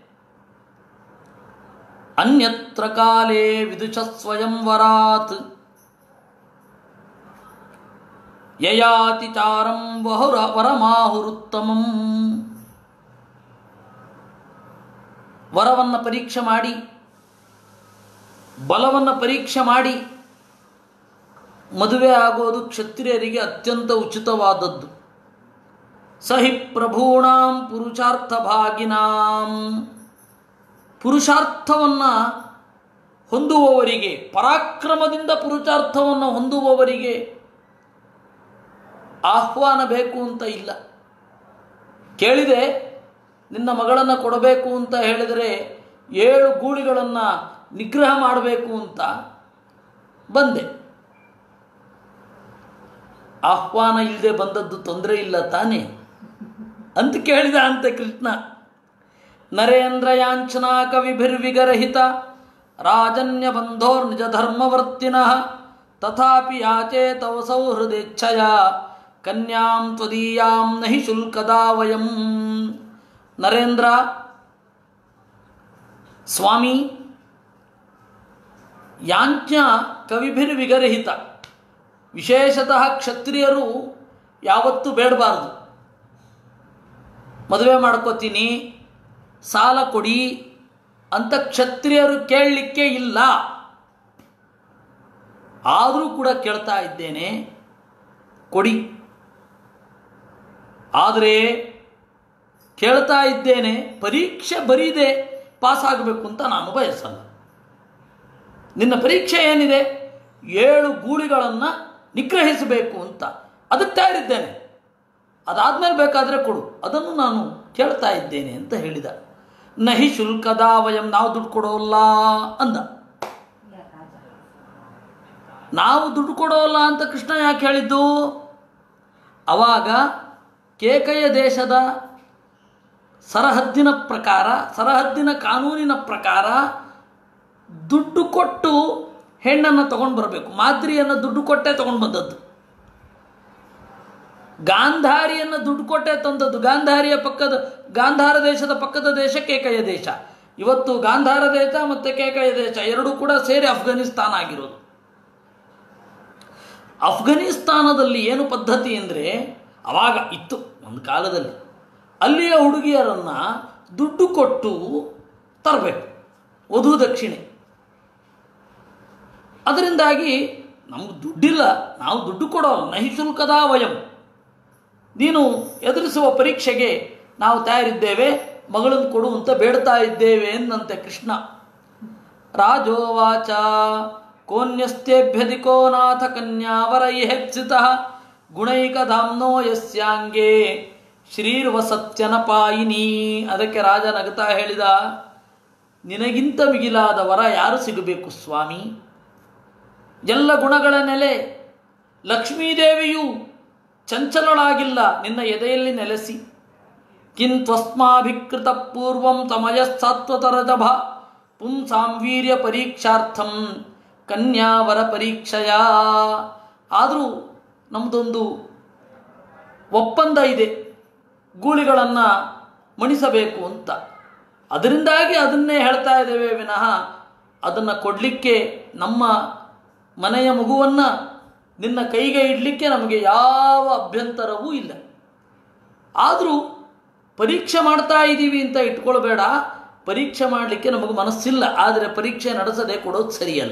ಅನ್ಯತ್ರ ಕಾಲೇ ವಿದುಷ ಸ್ವಯಂವರಾತ್ ಯಯಾತಿ ಚಾರಂ ವಹುರ ವರಮಾಹುರುತ್ತಮಂ ವರವನ್ನು ಪರೀಕ್ಷೆ ಮಾಡಿ ಬಲವನ್ನು ಪರೀಕ್ಷೆ ಮಾಡಿ ಮದುವೆ ಆಗೋದು ಕ್ಷತ್ರಿಯರಿಗೆ ಅತ್ಯಂತ ಉಚಿತವಾದದ್ದು ಸಹಿ ಪ್ರಭೂಣಾಂ ಪುರುಷಾರ್ಥ ಭಾಗಿನಾಂ ಪುರುಷಾರ್ಥವನ್ನು ಹೊಂದುವವರಿಗೆ ಪರಾಕ್ರಮದಿಂದ ಪುರುಷಾರ್ಥವನ್ನು ಹೊಂದುವವರಿಗೆ ಆಹ್ವಾನ ಬೇಕು ಅಂತ ಇಲ್ಲ ಕೇಳಿದೆ ನಿನ್ನ ಮಗಳನ್ನು ಕೊಡಬೇಕು ಅಂತ ಹೇಳಿದರೆ ಏಳು ಗೂಳಿಗಳನ್ನು ನಿಗ್ರಹ ಮಾಡಬೇಕು ಅಂತ ಬಂದೆ ಆಹ್ವಾನ ಇಲ್ಲದೆ ಬಂದದ್ದು ತೊಂದರೆ ಇಲ್ಲ ತಾನೇ ಅಂತ ಕೇಳಿದ ಅಂತ ಕೃಷ್ಣ ನರೇಂದ್ರ ಯಾಂಚನಾ ಕವಿಭಿರ್ವಿಗರಹಿತ ರಾಜನ್ಯ ಬಂಧೋರ್ ನಿಜ ಧರ್ಮವರ್ತಿನಃ ತಥಾಪಿ ಯಾಚೆ ತವ ಸೌಹೃದೇಚ್ಛಯ ಕನ್ಯಾಂ ತ್ವದೀಯಾಂ ನಹಿ ಶುಲ್ಕದಾ ವಯಂ ನರೇಂದ್ರ ಸ್ವಾಮಿ ಯಾಂಚ ಕವಿಭಿರ್ವಿಗರಹಿತ ವಿಶೇಷತಃ ಕ್ಷತ್ರಿಯರು ಯಾವತ್ತೂ ಬೇಡಬಾರ್ದು ಮದುವೆ ಮಾಡ್ಕೋತೀನಿ ಸಾಲ ಕೊಡಿ ಅಂತ ಕ್ಷತ್ರಿಯರು ಕೇಳಲಿಕ್ಕೆ ಇಲ್ಲ ಆದರೂ ಕೂಡ ಕೇಳ್ತಾ ಇದ್ದೇನೆ ಕೊಡಿ ಆದರೆ ಕೇಳ್ತಾ ಇದ್ದೇನೆ ಪರೀಕ್ಷೆ ಬರೀದೆ ಪಾಸ್ ಆಗಬೇಕು ಅಂತ ನಾನು ಬಯಸಲ್ಲ ನಿನ್ನ ಪರೀಕ್ಷೆ ಏನಿದೆ ಏಳು ಗೂಳಿಗಳನ್ನು ನಿಗ್ರಹಿಸಬೇಕು ಅಂತ ಅದಕ್ಕೆ ತಯಾರಿದ್ದೇನೆ ಅದಾದ್ಮೇಲೆ ಬೇಕಾದರೆ ಕೊಡು ಅದನ್ನು ನಾನು ಕೇಳ್ತಾ ಇದ್ದೇನೆ ಅಂತ ಹೇಳಿದ ನಹಿ ಶುಲ್ಕದ ವಯಂ ನಾವು ದುಡ್ಡು ಕೊಡೋಲ್ಲ ಅಂದ ನಾವು ದುಡ್ಡು ಕೊಡೋಲ್ಲ ಅಂತ ಕೃಷ್ಣ ಯಾಕೆ ಹೇಳಿದ್ದು ಅವಾಗ ಕೇಕಯ ದೇಶದ ಸರಹದ್ದಿನ ಪ್ರಕಾರ ಸರಹದ್ದಿನ ಕಾನೂನಿನ ಪ್ರಕಾರ ದುಡ್ಡು ಕೊಟ್ಟು ಹೆಣ್ಣನ್ನು ತಗೊಂಡು ಬರಬೇಕು ಮಾದ್ರಿಯನ್ನು ದುಡ್ಡು ಕೊಟ್ಟೆ ತಗೊಂಡು ಬಂದದ್ದು ಗಾಂಧಾರಿಯನ್ನು ದುಡ್ಡು ಕೊಟ್ಟೆ ತಂದದ್ದು ಗಾಂಧಾರಿಯ ಪಕ್ಕದ ಗಾಂಧಾರ ದೇಶದ ಪಕ್ಕದ ದೇಶ ಕೇಕಯ ದೇಶ ಇವತ್ತು ಗಾಂಧಾರ ದೇಶ ಮತ್ತು ಕೇಕಯ ದೇಶ ಎರಡೂ ಕೂಡ ಸೇರಿ ಅಫ್ಘಾನಿಸ್ತಾನ ಆಗಿರೋದು ಅಫ್ಘಾನಿಸ್ತಾನದಲ್ಲಿ ಏನು ಪದ್ಧತಿ ಅಂದರೆ ಅವಾಗ ಇತ್ತು ಒಂದು ಕಾಲದಲ್ಲಿ ಅಲ್ಲಿಯ ಹುಡುಗಿಯರನ್ನು ದುಡ್ಡು ಕೊಟ್ಟು ತರಬೇಕು ವಧು ದಕ್ಷಿಣೆ ಅದರಿಂದಾಗಿ ನಮ್ಗೆ ದುಡ್ಡಿಲ್ಲ ನಾವು ದುಡ್ಡು ಕೊಡೋಲ್ಲ ನಹಿ ಶುಲ್ಕದ ವಯಂ ನೀನು ಎದುರಿಸುವ ಪರೀಕ್ಷೆಗೆ ನಾವು ತಯಾರಿದ್ದೇವೆ ಮಗಳನ್ನು ಕೊಡು ಅಂತ ಬೇಡ್ತಾ ಇದ್ದೇವೆ ಎಂದಂತೆ ಕೃಷ್ಣ ರಾಜೋವಾಚ ಕೋನ್ಯಸ್ತೆಭ್ಯಧಿಕೋ ನಾಥ ಕನ್ಯಾವರೈಹೆಪ್ಸಿತ ಗುಣೈಕಧಾಮ್ನೋ ಯಸ್ಯಾಂಗೆ ಶ್ರೀರ್ವಸತ್ಯನಪಾಯಿನಿ ಅದಕ್ಕೆ ರಾಜ ನಗತಾ ಹೇಳಿದ ನಿನಗಿಂತ ಮಿಗಿಲಾದ ವರ ಯಾರು ಸಿಗಬೇಕು ಸ್ವಾಮಿ ಎಲ್ಲ ಗುಣಗಳ ನೆಲೆ ಲಕ್ಷ್ಮೀದೇವಿಯು ಚಂಚಲಳಾಗಿಲ್ಲ ನಿನ್ನ ಎದೆಯಲ್ಲಿ ನೆಲೆಸಿ ಕಿಂತ್ವಸ್ಮಾಭಿಕೃತ ಪೂರ್ವಂ ಸಮಯಸ್ಸಾತ್ವತರಜಭ ಪುಂಸಾಂ ವೀರ್ಯ ಪರೀಕ್ಷಾರ್ಥಂ ಕನ್ಯಾವರ ಪರೀಕ್ಷೆಯ ಆದರೂ ನಮ್ಮದೊಂದು ಒಪ್ಪಂದ ಇದೆ ಗೂಳಿಗಳನ್ನು ಮಣಿಸಬೇಕು ಅಂತ ಅದರಿಂದಾಗಿ ಅದನ್ನೇ ಹೇಳ್ತಾ ಇದ್ದೇವೆ ವಿನಃ ಅದನ್ನು ಕೊಡಲಿಕ್ಕೆ ನಮ್ಮ ಮನೆಯ ಮಗುವನ್ನು ನಿನ್ನ ಕೈಗೆ ಇಡಲಿಕ್ಕೆ ನಮಗೆ ಯಾವ ಅಭ್ಯಂತರವೂ ಇಲ್ಲ ಆದರೂ ಪರೀಕ್ಷೆ ಮಾಡ್ತಾ ಇದ್ದೀವಿ ಅಂತ ಇಟ್ಕೊಳ್ಬೇಡ ಪರೀಕ್ಷೆ ಮಾಡಲಿಕ್ಕೆ ನಮಗೆ ಮನಸ್ಸಿಲ್ಲ ಆದರೆ ಪರೀಕ್ಷೆ ನಡೆಸದೆ ಕೊಡೋದು ಸರಿಯಲ್ಲ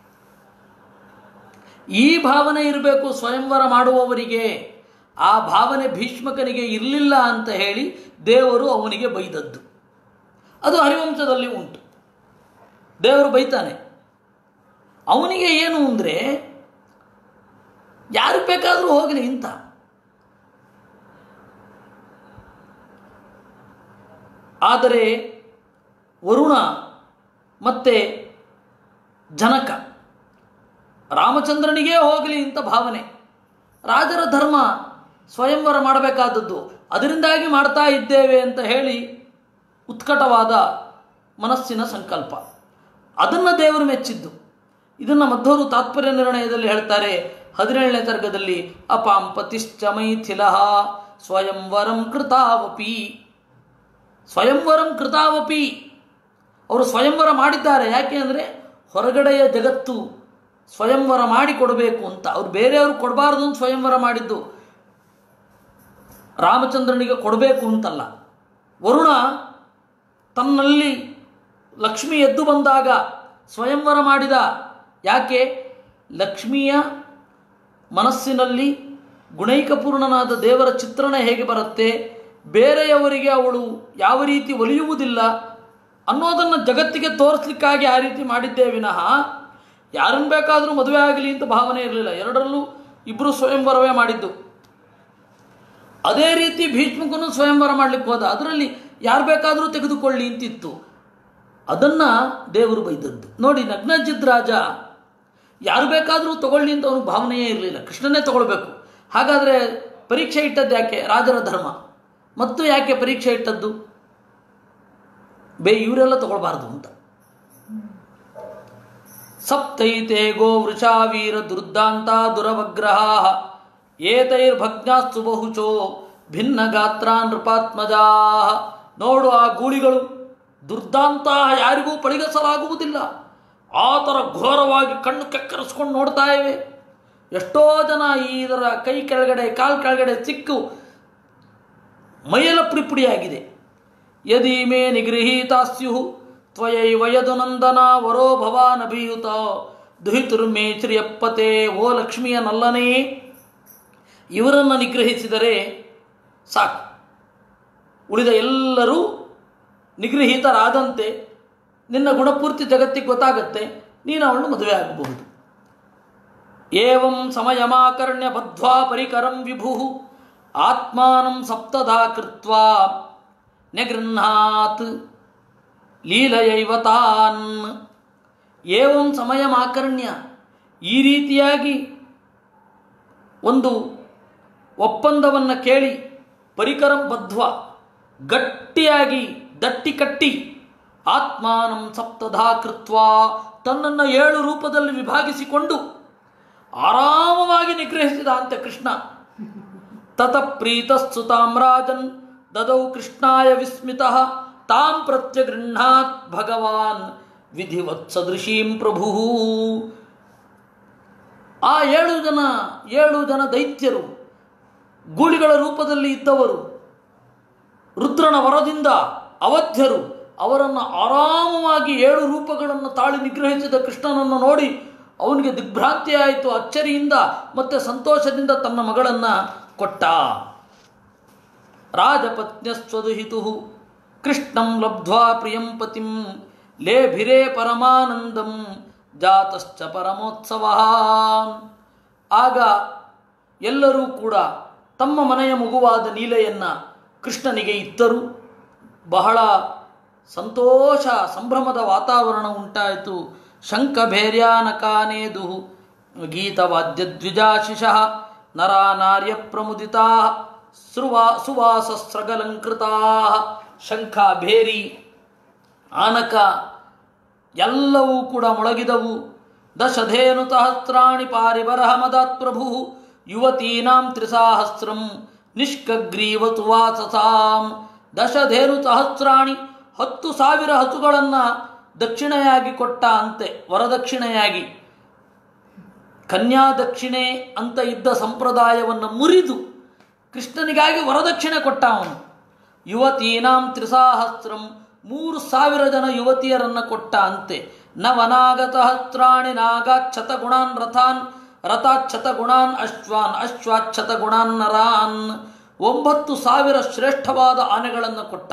ಈ ಭಾವನೆ ಇರಬೇಕು ಸ್ವಯಂವರ ಮಾಡುವವರಿಗೆ ಆ ಭಾವನೆ ಭೀಷ್ಮಕನಿಗೆ ಇರಲಿಲ್ಲ ಅಂತ ಹೇಳಿ ದೇವರು ಅವನಿಗೆ ಬೈದದ್ದು ಅದು ಹರಿವಂಶದಲ್ಲಿ ಉಂಟು ದೇವರು ಬೈತಾನೆ ಅವನಿಗೆ ಏನು ಅಂದರೆ ಯಾರು ಬೇಕಾದರೂ ಹೋಗಲಿ ಇಂಥ ಆದರೆ ವರುಣ ಮತ್ತೆ ಜನಕ ರಾಮಚಂದ್ರನಿಗೇ ಹೋಗಲಿ ಇಂಥ ಭಾವನೆ ರಾಜರ ಧರ್ಮ ಸ್ವಯಂವರ ಮಾಡಬೇಕಾದದ್ದು ಅದರಿಂದಾಗಿ ಮಾಡ್ತಾ ಇದ್ದೇವೆ ಅಂತ ಹೇಳಿ ಉತ್ಕಟವಾದ ಮನಸ್ಸಿನ ಸಂಕಲ್ಪ ಅದನ್ನು ದೇವರು ಮೆಚ್ಚಿದ್ದು ಇದನ್ನು ಮಧ್ವರು ತಾತ್ಪರ್ಯ ನಿರ್ಣಯದಲ್ಲಿ ಹೇಳ್ತಾರೆ ಹದಿನೇಳನೇ ತರ್ಗದಲ್ಲಿ ಅಪಾಂ ಪತಿಶ್ಚ ಮೈಥಿಲ ಸ್ವಯಂವರಂ ಕೃತಾವಪಿ ಸ್ವಯಂವರಂ ಕೃತಾವಪಿ ಅವರು ಸ್ವಯಂವರ ಮಾಡಿದ್ದಾರೆ ಯಾಕೆ ಅಂದರೆ ಹೊರಗಡೆಯ ಜಗತ್ತು ಸ್ವಯಂವರ ಮಾಡಿ ಕೊಡಬೇಕು ಅಂತ ಅವ್ರು ಬೇರೆಯವರು ಕೊಡಬಾರ್ದು ಅಂತ ಸ್ವಯಂವರ ಮಾಡಿದ್ದು ರಾಮಚಂದ್ರನಿಗೆ ಕೊಡಬೇಕು ಅಂತಲ್ಲ ವರುಣ ತನ್ನಲ್ಲಿ ಲಕ್ಷ್ಮಿ ಎದ್ದು ಬಂದಾಗ ಸ್ವಯಂವರ ಮಾಡಿದ ಯಾಕೆ ಲಕ್ಷ್ಮಿಯ ಮನಸ್ಸಿನಲ್ಲಿ ಗುಣೈಕಪೂರ್ಣನಾದ ದೇವರ ಚಿತ್ರಣ ಹೇಗೆ ಬರುತ್ತೆ ಬೇರೆಯವರಿಗೆ ಅವಳು ಯಾವ ರೀತಿ ಒಲಿಯುವುದಿಲ್ಲ ಅನ್ನೋದನ್ನು ಜಗತ್ತಿಗೆ ತೋರಿಸ್ಲಿಕ್ಕಾಗಿ ಆ ರೀತಿ ಮಾಡಿದ್ದೇ ವಿನಃ ಯಾರನ್ನು ಬೇಕಾದರೂ ಮದುವೆ ಆಗಲಿ ಅಂತ ಭಾವನೆ ಇರಲಿಲ್ಲ ಎರಡರಲ್ಲೂ ಇಬ್ಬರು ಸ್ವಯಂವರವೇ ಮಾಡಿದ್ದು ಅದೇ ರೀತಿ ಭೀಷ್ಮಕನು ಸ್ವಯಂವರ ಮಾಡಲಿಕ್ಕೆ ಹೋದ ಅದರಲ್ಲಿ ಯಾರು ಬೇಕಾದರೂ ತೆಗೆದುಕೊಳ್ಳಿ ಅಂತಿತ್ತು ಅದನ್ನು ದೇವರು ಬೈದದ್ದು ನೋಡಿ ನಗ್ನಜಿದ್ ರಾಜ ಯಾರು ಬೇಕಾದರೂ ತಗೊಳ್ಳಿ ಅಂತ ಅವನಿಗೆ ಭಾವನೆಯೇ ಇರಲಿಲ್ಲ ಕೃಷ್ಣನೇ ತಗೊಳ್ಬೇಕು ಹಾಗಾದರೆ ಪರೀಕ್ಷೆ ಇಟ್ಟದ್ದು ಯಾಕೆ ರಾಜರ ಧರ್ಮ ಮತ್ತು ಯಾಕೆ ಪರೀಕ್ಷೆ ಇಟ್ಟದ್ದು ಬೇ ಇವರೆಲ್ಲ ತಗೊಳ್ಬಾರ್ದು ಅಂತ ಸಪ್ತೈತೆ ಗೋ ವೃಷಾ ವೀರ ದುರ್ದಾಂತ ದುರವಗ್ರಹ ಏತೈರ್ಭಗ್ನಾಸ್ತು ಬಹುಚೋ ಭಿನ್ನ ಗಾತ್ರ ನೃಪಾತ್ಮಜಾ ನೋಡು ಆ ಗೂಳಿಗಳು ದುರ್ದಾಂತ ಯಾರಿಗೂ ಪಳಿಗಸಲಾಗುವುದಿಲ್ಲ ಆ ಥರ ಘೋರವಾಗಿ ಕಣ್ಣು ಕೆಕ್ಕರಿಸ್ಕೊಂಡು ನೋಡ್ತಾ ಇವೆ ಎಷ್ಟೋ ಜನ ಇದರ ಕೈ ಕೆಳಗಡೆ ಕಾಲು ಕೆಳಗಡೆ ಸಿಕ್ಕು ಮೈಯೆಲ್ಲ ಪುಡಿ ಪುಡಿಯಾಗಿದೆ ಯದಿ ಮೇ ನಿಗೃಹೀತಾ ಸ್ಯು ತ್ವಯೈವ ಯದು ನಂದನ ವರೋ ಭವಾನಭಿಯುತ ದುಹಿತುರ್ಮೇ ಶ್ರೀಯಪ್ಪತೆ ಓ ಲಕ್ಷ್ಮಿಯ ನಲ್ಲನೇ ಇವರನ್ನು ನಿಗ್ರಹಿಸಿದರೆ ಸಾಕು ಉಳಿದ ಎಲ್ಲರೂ ನಿಗೃಹೀತರಾದಂತೆ ನಿನ್ನ ಗುಣಪೂರ್ತಿ ಜಗತ್ತಿಗೆ ಗೊತ್ತಾಗತ್ತೆ ನೀನು ಅವಳನ್ನು ಮದುವೆ ಆಗಬಹುದು ಏವಂ ಸಮಯಮಾಕರ್ಣ್ಯ ಬದ್ಧ್ವಾ ಪರಿಕರಂ ವಿಭು ಆತ್ಮಾನಂ ಸಪ್ತದಾ ಕೃತ್ವಾ ನೆಗೃಹಾತ್ ಲೀಲಯೈವ ತಾನ್ ಏವಂ ಸಮಯಮಾಕರ್ಣ್ಯ ಈ ರೀತಿಯಾಗಿ ಒಂದು ಒಪ್ಪಂದವನ್ನು ಕೇಳಿ ಪರಿಕರಂ ಬದ್ಧ್ವ ಗಟ್ಟಿಯಾಗಿ ದಟ್ಟಿ ಕಟ್ಟಿ ಆತ್ಮಾನಂ ಸಪ್ತಧಾ ಕೃತ್ವಾ ತನ್ನನ್ನು ಏಳು ರೂಪದಲ್ಲಿ ವಿಭಾಗಿಸಿಕೊಂಡು ಆರಾಮವಾಗಿ ನಿಗ್ರಹಿಸಿದ ಅಂತೆ ಕೃಷ್ಣ ತತ ಪ್ರೀತಸ್ಸುತಾಂ ರಾಜನ್ ದದೌ ಕೃಷ್ಣಾಯ ವಿಸ್ಮಿತ ತಾಂ ಪ್ರತ್ಯಗೃಹಾತ್ ಭಗವಾನ್ ವಿಧಿವತ್ ಸದೃಶೀಂ ಪ್ರಭು ಆ ಏಳು ಜನ ಏಳು ಜನ ದೈತ್ಯರು ಗೂಳಿಗಳ ರೂಪದಲ್ಲಿ ಇದ್ದವರು ರುದ್ರನ ವರದಿಂದ ಅವಧ್ಯರು ಅವರನ್ನು ಆರಾಮವಾಗಿ ಏಳು ರೂಪಗಳನ್ನು ತಾಳಿ ನಿಗ್ರಹಿಸಿದ ಕೃಷ್ಣನನ್ನು ನೋಡಿ ಅವನಿಗೆ ದಿಗ್ಭ್ರಾಂತಿಯಾಯಿತು ಅಚ್ಚರಿಯಿಂದ ಮತ್ತು ಸಂತೋಷದಿಂದ ತನ್ನ ಮಗಳನ್ನು ಕೊಟ್ಟ ರಾಜಪತ್ನ್ಯಸ್ವದುಹಿತು ಕೃಷ್ಣಂ ಲಬ್ಧ್ವಾ ಪ್ರಿಯಂ ಪತಿಂ ಲೇಭಿರೇ ಪರಮಾನಂದಂ ಜಾತಶ್ಚ ಪರಮೋತ್ಸವ ಆಗ ಎಲ್ಲರೂ ಕೂಡ ತಮ್ಮ ಮನೆಯ ಮಗುವಾದ ನೀಲೆಯನ್ನು ಕೃಷ್ಣನಿಗೆ ಇತ್ತರು ಬಹಳ ಸಂತೋಷ ಸಂಭ್ರಮದ ವಾತಾವರಣ ಉಂಟಾಯಿತು ಶಂಖಭೇರ್ಯಾನಕಾನೇದು ಗೀತವಾದ್ಯದ್ವಿಜಾಶಿಷಃ ನರಾ ನಾರ್ಯ ಪ್ರಮುದಿತಾ ಸ್ರುವಾ ಸುವಾಸಸ್ರಗಲಂಕೃತಾ ಶಂಖ ಭೇರಿ ಆನಕ ಎಲ್ಲವೂ ಕೂಡ ಮೊಳಗಿದವು ದಶಧೇನು ಸಹಸ್ರಾಣಿ ಪಾರಿಬರಹ ಮದಾತ್ ಪ್ರಭು ಯುವತೀನಾಂ ತ್ರಿಸಾಹಸ್ರಂ ನಿಷ್ಕಗ್ರೀವತು ವಾಸಸಾಂ ದಶಧೇನು ಸಹಸ್ರಾಣಿ ಹತ್ತು ಸಾವಿರ ಹಸುಗಳನ್ನು ದಕ್ಷಿಣೆಯಾಗಿ ಕೊಟ್ಟ ಅಂತೆ ವರದಕ್ಷಿಣೆಯಾಗಿ ಕನ್ಯಾ ದಕ್ಷಿಣೆ ಅಂತ ಇದ್ದ ಸಂಪ್ರದಾಯವನ್ನು ಮುರಿದು ಕೃಷ್ಣನಿಗಾಗಿ ವರದಕ್ಷಿಣೆ ಕೊಟ್ಟ ಅವನು ಯುವತೀನಾಂ ತ್ರಿಸಾಹಸ್ರಂ ಮೂರು ಸಾವಿರ ಜನ ಯುವತಿಯರನ್ನು ಕೊಟ್ಟ ಅಂತೆ ನವನಾಗತಹಸ್ರಾಣಿ ನಾಗಾಚ್ಛತ ಗುಣಾನ್ ರಥಾನ್ ರಥಾಚ್ಛತ ಗುಣಾನ್ ಅಶ್ವಾನ್ ಅಶ್ವಾಚ್ಛತ ಗುಣಾನ್ ನರಾನ್ ಒಂಬತ್ತು ಸಾವಿರ ಶ್ರೇಷ್ಠವಾದ ಆನೆಗಳನ್ನು ಕೊಟ್ಟ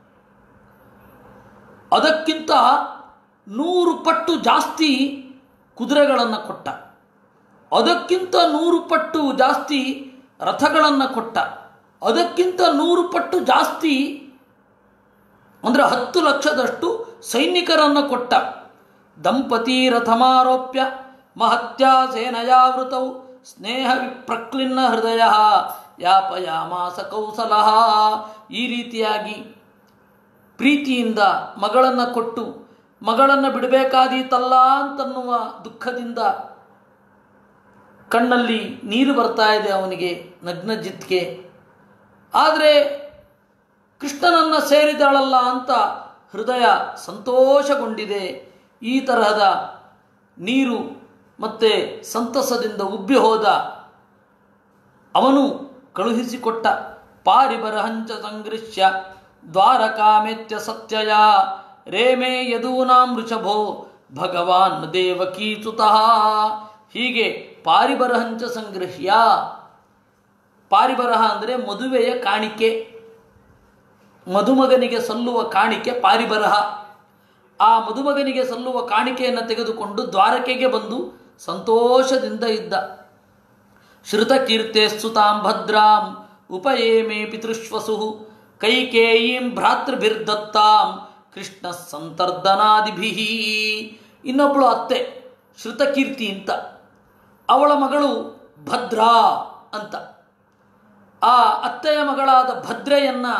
ಅದಕ್ಕಿಂತ ನೂರು ಪಟ್ಟು ಜಾಸ್ತಿ ಕುದುರೆಗಳನ್ನು ಕೊಟ್ಟ ಅದಕ್ಕಿಂತ ನೂರು ಪಟ್ಟು ಜಾಸ್ತಿ ರಥಗಳನ್ನು ಕೊಟ್ಟ ಅದಕ್ಕಿಂತ ನೂರು ಪಟ್ಟು ಜಾಸ್ತಿ ಅಂದರೆ ಹತ್ತು ಲಕ್ಷದಷ್ಟು ಸೈನಿಕರನ್ನು ಕೊಟ್ಟ ದಂಪತಿ ರಥಮಾರೋಪ್ಯ ಮಹತ್ಯಾ ಸೇನಯಾವೃತವು ಸ್ನೇಹ ವಿಪ್ರಕ್ಲಿನ್ನ ಹೃದಯ ಯಾಪಯಾಮಾಸ ಕೌಸಲ ಈ ರೀತಿಯಾಗಿ ಪ್ರೀತಿಯಿಂದ ಮಗಳನ್ನು ಕೊಟ್ಟು ಮಗಳನ್ನು ಬಿಡಬೇಕಾದೀತಲ್ಲ ಅಂತನ್ನುವ ದುಃಖದಿಂದ ಕಣ್ಣಲ್ಲಿ ನೀರು ಬರ್ತಾ ಇದೆ ಅವನಿಗೆ ನಗ್ನಜಿತ್ಗೆ ಆದರೆ ಕೃಷ್ಣನನ್ನು ಸೇರಿದಳಲ್ಲ ಅಂತ ಹೃದಯ ಸಂತೋಷಗೊಂಡಿದೆ ಈ ತರಹದ ನೀರು ಮತ್ತು ಸಂತಸದಿಂದ ಉಬ್ಬಿ ಹೋದ ಅವನು ಕಳುಹಿಸಿಕೊಟ್ಟ ಪಾರಿಬರಹಂಚ ಸಂಗೃಶ್ಯ ದ್ವಾರಕಾಮೆತ್ಯ ಸತ್ಯಯ ರೇಮೇ ಯದೂನಾಂ ವೃಷಭೋ ಭಗವಾನ್ ದೇವಕೀಸುತಃ ಹೀಗೆ ಪಾರಿಬರಹಂಚ ಸಂಗೃಹ್ಯ ಪಾರಿಬರಹ ಅಂದರೆ ಮದುವೆಯ ಕಾಣಿಕೆ ಮದುಮಗನಿಗೆ ಸಲ್ಲುವ ಕಾಣಿಕೆ ಪಾರಿಬರಹ ಆ ಮದುಮಗನಿಗೆ ಸಲ್ಲುವ ಕಾಣಿಕೆಯನ್ನು ತೆಗೆದುಕೊಂಡು ದ್ವಾರಕೆಗೆ ಬಂದು ಸಂತೋಷದಿಂದ ಇದ್ದ ಶ್ರುತಕೀರ್ತೆ ಸುತಾಂ ಭದ್ರಾಂ ಉಪಯೇಮೇ ಪಿತೃಶ್ವಸು ಕೈಕೇಯೀಂ ಭ್ರಾತೃಭಿರ್ದತ್ತಾಂ ಕೃಷ್ಣ ಸಂತರ್ದನಾದಿಭಿ ಇನ್ನೊಬ್ಬಳು ಅತ್ತೆ ಶ್ರುತಕೀರ್ತಿ ಅಂತ ಅವಳ ಮಗಳು ಭದ್ರಾ ಅಂತ ಆ ಅತ್ತೆಯ ಮಗಳಾದ ಭದ್ರೆಯನ್ನ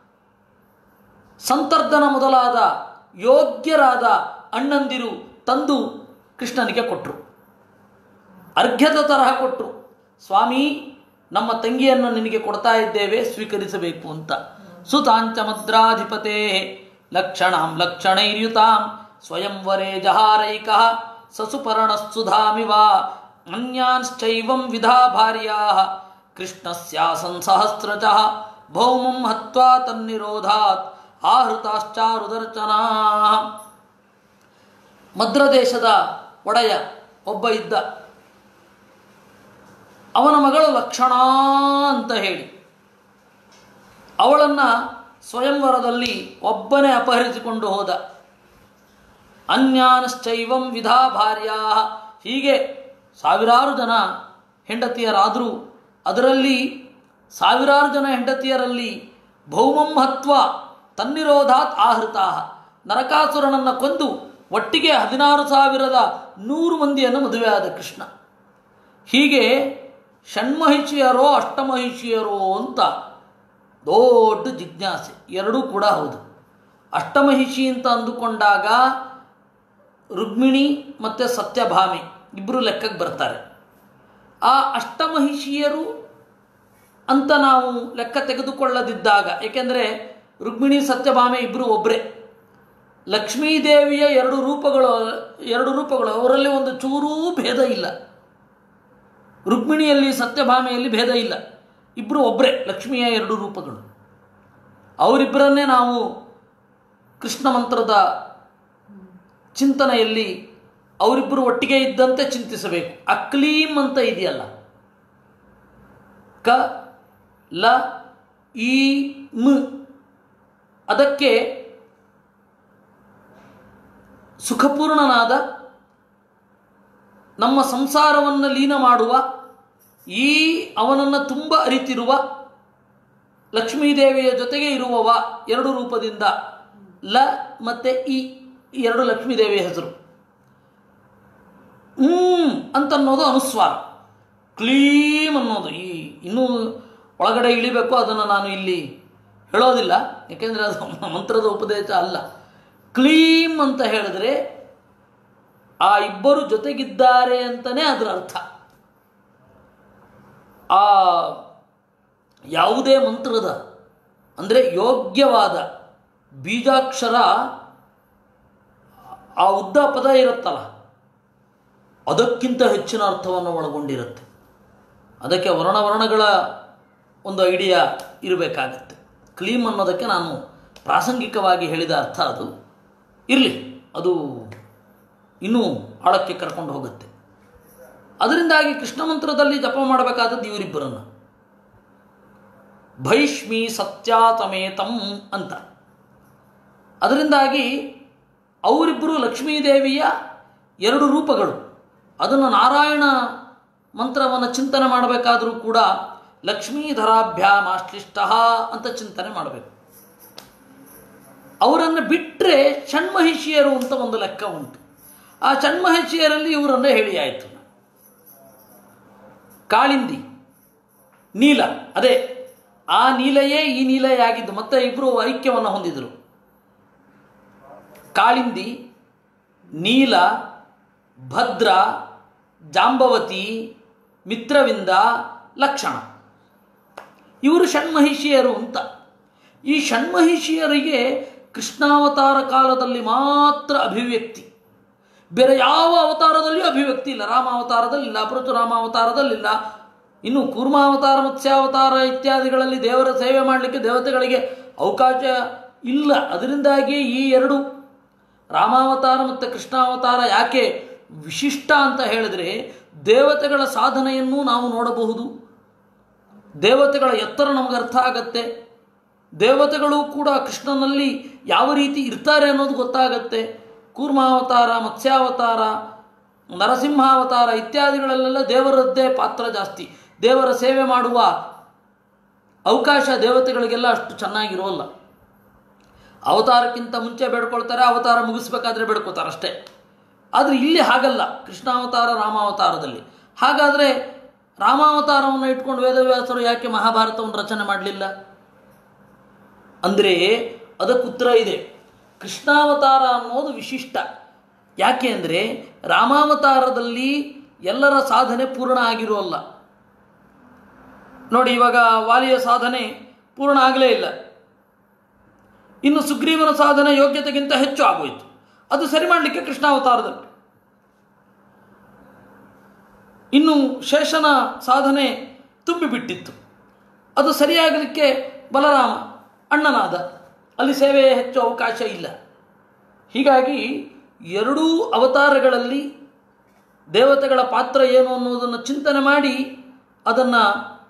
ಸಂತರ್ಧನ ಮೊದಲಾದ ಯೋಗ್ಯರಾದ ಅಣ್ಣಂದಿರು ತಂದು ಕೃಷ್ಣನಿಗೆ ಕೊಟ್ಟರು ಅರ್ಘ್ಯದ ತರಹ ಕೊಟ್ಟರು ಸ್ವಾಮಿ ನಮ್ಮ ತಂಗಿಯನ್ನು ನಿನಗೆ ಕೊಡ್ತಾ ಇದ್ದೇವೆ ಸ್ವೀಕರಿಸಬೇಕು ಅಂತ ಸುತಾಂಚ ಮದ್ರಾಧಿಪತೆ ಲಕ್ಷಣಾಂ ಲಕ್ಷಣೈರ್ಯುತಾಂ ಸ್ವಯಂವರೇ ಜಹಾರೈಕ ಸಸುಪರ್ಣಸ್ಸುಧಾಮಿವ ಅನ್ಯಾನ್ಶ್ಚೈವಂ ವಿಧಾ ಭಾರ್ಯಾ ಕೃಷ್ಣಸ್ಯಾಸನ್ ಸಹಸ್ರಜ ಭೌಮಂ ಹತ್ವಾ ತನ್ನಿರೋಧಾತ್ ಆಹೃತಾಶ್ಚಾರುದರ್ಚನಾ ಮದ್ರದೇಶದ ಒಡೆಯ ಒಬ್ಬ ಇದ್ದ ಅವನ ಮಗಳು ಲಕ್ಷಣ ಅಂತ ಹೇಳಿ ಅವಳನ್ನು ಸ್ವಯಂವರದಲ್ಲಿ ಒಬ್ಬನೇ ಅಪಹರಿಸಿಕೊಂಡು ಹೋದ ಅನ್ಯಾನಶ್ಚೈವಂ ವಿಧಾ ಭಾರ್ಯಾ ಹೀಗೆ ಸಾವಿರಾರು ಜನ ಹೆಂಡತಿಯರಾದರೂ ಅದರಲ್ಲಿ ಸಾವಿರಾರು ಜನ ಹೆಂಡತಿಯರಲ್ಲಿ ಭೌಮಂ ಹತ್ವ ತನ್ನಿರೋಧಾತ್ ಆಹೃತಾ ನರಕಾಸುರನನ್ನು ಕೊಂದು ಒಟ್ಟಿಗೆ ಹದಿನಾರು ಸಾವಿರದ ನೂರು ಮಂದಿಯನ್ನು ಮದುವೆಯಾದ ಕೃಷ್ಣ ಹೀಗೆ ಷಣ್ಮಹಿಷಿಯರೋ ಅಷ್ಟಮಹಿಷಿಯರೋ ಅಂತ ದೊಡ್ಡ ಜಿಜ್ಞಾಸೆ ಎರಡೂ ಕೂಡ ಹೌದು ಅಷ್ಟಮಹಿಷಿ ಅಂತ ಅಂದುಕೊಂಡಾಗ ರುಕ್ಮಿಣಿ ಮತ್ತು ಸತ್ಯಭಾಮಿ ಇಬ್ಬರು ಲೆಕ್ಕಕ್ಕೆ ಬರ್ತಾರೆ ಆ ಅಷ್ಟಮಹಿಷಿಯರು ಅಂತ ನಾವು ಲೆಕ್ಕ ತೆಗೆದುಕೊಳ್ಳದಿದ್ದಾಗ ಏಕೆಂದರೆ ರುಕ್ಮಿಣಿ ಸತ್ಯಭಾಮೆ ಇಬ್ಬರು ಒಬ್ಬರೇ ಲಕ್ಷ್ಮೀದೇವಿಯ ಎರಡು ರೂಪಗಳು ಎರಡು ರೂಪಗಳು ಅವರಲ್ಲಿ ಒಂದು ಚೂರೂ ಭೇದ ಇಲ್ಲ ರುಕ್ಮಿಣಿಯಲ್ಲಿ ಸತ್ಯಭಾಮೆಯಲ್ಲಿ ಭೇದ ಇಲ್ಲ ಇಬ್ಬರು ಒಬ್ಬರೇ ಲಕ್ಷ್ಮಿಯ ಎರಡು ರೂಪಗಳು ಅವರಿಬ್ಬರನ್ನೇ ನಾವು ಕೃಷ್ಣ ಮಂತ್ರದ ಚಿಂತನೆಯಲ್ಲಿ ಅವರಿಬ್ಬರು ಒಟ್ಟಿಗೆ ಇದ್ದಂತೆ ಚಿಂತಿಸಬೇಕು ಅಕ್ಲೀಂ ಅಂತ ಇದೆಯಲ್ಲ ಕ ಲ ಈ ಮ್ ಅದಕ್ಕೆ ಸುಖಪೂರ್ಣನಾದ ನಮ್ಮ ಸಂಸಾರವನ್ನು ಲೀನ ಮಾಡುವ ಈ ಅವನನ್ನು ತುಂಬ ಅರಿತಿರುವ ಲಕ್ಷ್ಮೀದೇವಿಯ ಜೊತೆಗೆ ಇರುವವ ಎರಡು ರೂಪದಿಂದ ಲ ಮತ್ತು ಈ ಈ ಎರಡು ಲಕ್ಷ್ಮೀದೇವಿಯ ಹೆಸರು ಹ್ಮ್ ಅಂತನ್ನೋದು ಅನುಸ್ವಾರ ಕ್ಲೀಮ್ ಅನ್ನೋದು ಈ ಇನ್ನೂ ಒಳಗಡೆ ಇಳಿಬೇಕು ಅದನ್ನು ನಾನು ಇಲ್ಲಿ ಹೇಳೋದಿಲ್ಲ ಯಾಕೆಂದರೆ ಅದು ಮಂತ್ರದ ಉಪದೇಶ ಅಲ್ಲ ಕ್ಲೀಮ್ ಅಂತ ಹೇಳಿದ್ರೆ ಆ ಇಬ್ಬರು ಜೊತೆಗಿದ್ದಾರೆ ಅಂತಲೇ ಅದರ ಅರ್ಥ ಆ ಯಾವುದೇ ಮಂತ್ರದ ಅಂದರೆ ಯೋಗ್ಯವಾದ ಬೀಜಾಕ್ಷರ ಆ ಉದ್ದ ಪದ ಇರುತ್ತಲ್ಲ ಅದಕ್ಕಿಂತ ಹೆಚ್ಚಿನ ಅರ್ಥವನ್ನು ಒಳಗೊಂಡಿರುತ್ತೆ ಅದಕ್ಕೆ ವರ್ಣವರ್ಣಗಳ ಒಂದು ಐಡಿಯಾ ಇರಬೇಕಾಗತ್ತೆ ಕ್ಲೀಮ್ ಅನ್ನೋದಕ್ಕೆ ನಾನು ಪ್ರಾಸಂಗಿಕವಾಗಿ ಹೇಳಿದ ಅರ್ಥ ಅದು ಇರಲಿ ಅದು ಇನ್ನೂ ಆಳಕ್ಕೆ ಕರ್ಕೊಂಡು ಹೋಗುತ್ತೆ ಅದರಿಂದಾಗಿ ಕೃಷ್ಣ ಮಂತ್ರದಲ್ಲಿ ಜಪ ಮಾಡಬೇಕಾದದ್ದು ಇವರಿಬ್ಬರನ್ನು ಭೈಷ್ಮಿ ಸತ್ಯಾತಮೇತಂ ಅಂತ ಅದರಿಂದಾಗಿ ಅವರಿಬ್ಬರು ಲಕ್ಷ್ಮೀದೇವಿಯ ಎರಡು ರೂಪಗಳು ಅದನ್ನು ನಾರಾಯಣ ಮಂತ್ರವನ್ನು ಚಿಂತನೆ ಮಾಡಬೇಕಾದರೂ ಕೂಡ ಲಕ್ಷ್ಮೀಧರಾಭ್ಯಾಮ್ ಆಶ್ಲಿಷ್ಟ ಅಂತ ಚಿಂತನೆ ಮಾಡಬೇಕು ಅವರನ್ನು ಬಿಟ್ಟರೆ ಷಣ್ಮಹಿಷಿಯರು ಅಂತ ಒಂದು ಲೆಕ್ಕ ಉಂಟು ಆ ಷಣ್ಮಹಿಷಿಯರಲ್ಲಿ ಇವರನ್ನು ಹೇಳಿ ಆಯಿತು ಕಾಳಿಂದಿ ನೀಲ ಅದೇ ಆ ನೀಲೆಯೇ ಈ ನೀಲೆಯಾಗಿದ್ದು ಮತ್ತೆ ಇಬ್ಬರು ಐಕ್ಯವನ್ನು ಹೊಂದಿದರು ಕಾಳಿಂದಿ ನೀಲ ಭದ್ರ ಜಾಂಬವತಿ ಮಿತ್ರವಿಂದ ಲಕ್ಷಣ ಇವರು ಷಣ್ಮಹಿಷಿಯರು ಅಂತ ಈ ಷಣ್ಮಹಿಷಿಯರಿಗೆ ಕೃಷ್ಣಾವತಾರ ಕಾಲದಲ್ಲಿ ಮಾತ್ರ ಅಭಿವ್ಯಕ್ತಿ ಬೇರೆ ಯಾವ ಅವತಾರದಲ್ಲಿಯೂ ಅಭಿವ್ಯಕ್ತಿ ಇಲ್ಲ ರಾಮಾವತಾರದಲ್ಲಿಲ್ಲ ಪರಶುರಾಮಾವತಾರದಲ್ಲಿಲ್ಲ ಇನ್ನು ಕೂರ್ಮಾವತಾರ ಮತ್ಸ್ಯಾವತಾರ ಇತ್ಯಾದಿಗಳಲ್ಲಿ ದೇವರ ಸೇವೆ ಮಾಡಲಿಕ್ಕೆ ದೇವತೆಗಳಿಗೆ ಅವಕಾಶ ಇಲ್ಲ ಅದರಿಂದಾಗಿ ಈ ಎರಡು ರಾಮಾವತಾರ ಮತ್ತು ಕೃಷ್ಣಾವತಾರ ಯಾಕೆ ವಿಶಿಷ್ಟ ಅಂತ ಹೇಳಿದ್ರೆ ದೇವತೆಗಳ ಸಾಧನೆಯನ್ನು ನಾವು ನೋಡಬಹುದು ದೇವತೆಗಳ ಎತ್ತರ ನಮಗೆ ಅರ್ಥ ಆಗತ್ತೆ ದೇವತೆಗಳು ಕೂಡ ಕೃಷ್ಣನಲ್ಲಿ ಯಾವ ರೀತಿ ಇರ್ತಾರೆ ಅನ್ನೋದು ಗೊತ್ತಾಗತ್ತೆ ಕೂರ್ಮಾವತಾರ ಮತ್ಸ್ಯಾವತಾರ ನರಸಿಂಹಾವತಾರ ಇತ್ಯಾದಿಗಳಲ್ಲೆಲ್ಲ ದೇವರದ್ದೇ ಪಾತ್ರ ಜಾಸ್ತಿ ದೇವರ ಸೇವೆ ಮಾಡುವ ಅವಕಾಶ ದೇವತೆಗಳಿಗೆಲ್ಲ ಅಷ್ಟು ಚೆನ್ನಾಗಿರೋಲ್ಲ ಅವತಾರಕ್ಕಿಂತ ಮುಂಚೆ ಬೇಡ್ಕೊಳ್ತಾರೆ ಅವತಾರ ಮುಗಿಸ್ಬೇಕಾದ್ರೆ ಬೇಡ್ಕೋತಾರೆ ಅಷ್ಟೇ ಆದರೆ ಇಲ್ಲಿ ಹಾಗಲ್ಲ ಕೃಷ್ಣಾವತಾರ ರಾಮಾವತಾರದಲ್ಲಿ ಹಾಗಾದರೆ ರಾಮಾವತಾರವನ್ನು ಇಟ್ಕೊಂಡು ವೇದವ್ಯಾಸರು ಯಾಕೆ ಮಹಾಭಾರತವನ್ನು ರಚನೆ ಮಾಡಲಿಲ್ಲ ಅಂದರೆ ಅದಕ್ಕೆ ಉತ್ತರ ಇದೆ ಕೃಷ್ಣಾವತಾರ ಅನ್ನೋದು ವಿಶಿಷ್ಟ ಯಾಕೆ ಅಂದರೆ ರಾಮಾವತಾರದಲ್ಲಿ ಎಲ್ಲರ ಸಾಧನೆ ಪೂರ್ಣ ಆಗಿರೋಲ್ಲ ನೋಡಿ ಇವಾಗ ವಾಲಿಯ ಸಾಧನೆ ಪೂರ್ಣ ಆಗಲೇ ಇಲ್ಲ ಇನ್ನು ಸುಗ್ರೀವನ ಸಾಧನೆ ಯೋಗ್ಯತೆಗಿಂತ ಹೆಚ್ಚು ಆಗೋಯಿತು ಅದು ಸರಿ ಮಾಡಲಿಕ್ಕೆ ಕೃಷ್ಣಾವತಾರದಲ್ಲಿ ಇನ್ನು ಶೇಷನ ಸಾಧನೆ ತುಂಬಿಬಿಟ್ಟಿತ್ತು ಅದು ಸರಿಯಾಗಲಿಕ್ಕೆ ಬಲರಾಮ ಅಣ್ಣನಾದ ಅಲ್ಲಿ ಸೇವೆಯ ಹೆಚ್ಚು ಅವಕಾಶ ಇಲ್ಲ ಹೀಗಾಗಿ ಎರಡೂ ಅವತಾರಗಳಲ್ಲಿ ದೇವತೆಗಳ ಪಾತ್ರ ಏನು ಅನ್ನೋದನ್ನು ಚಿಂತನೆ ಮಾಡಿ ಅದನ್ನು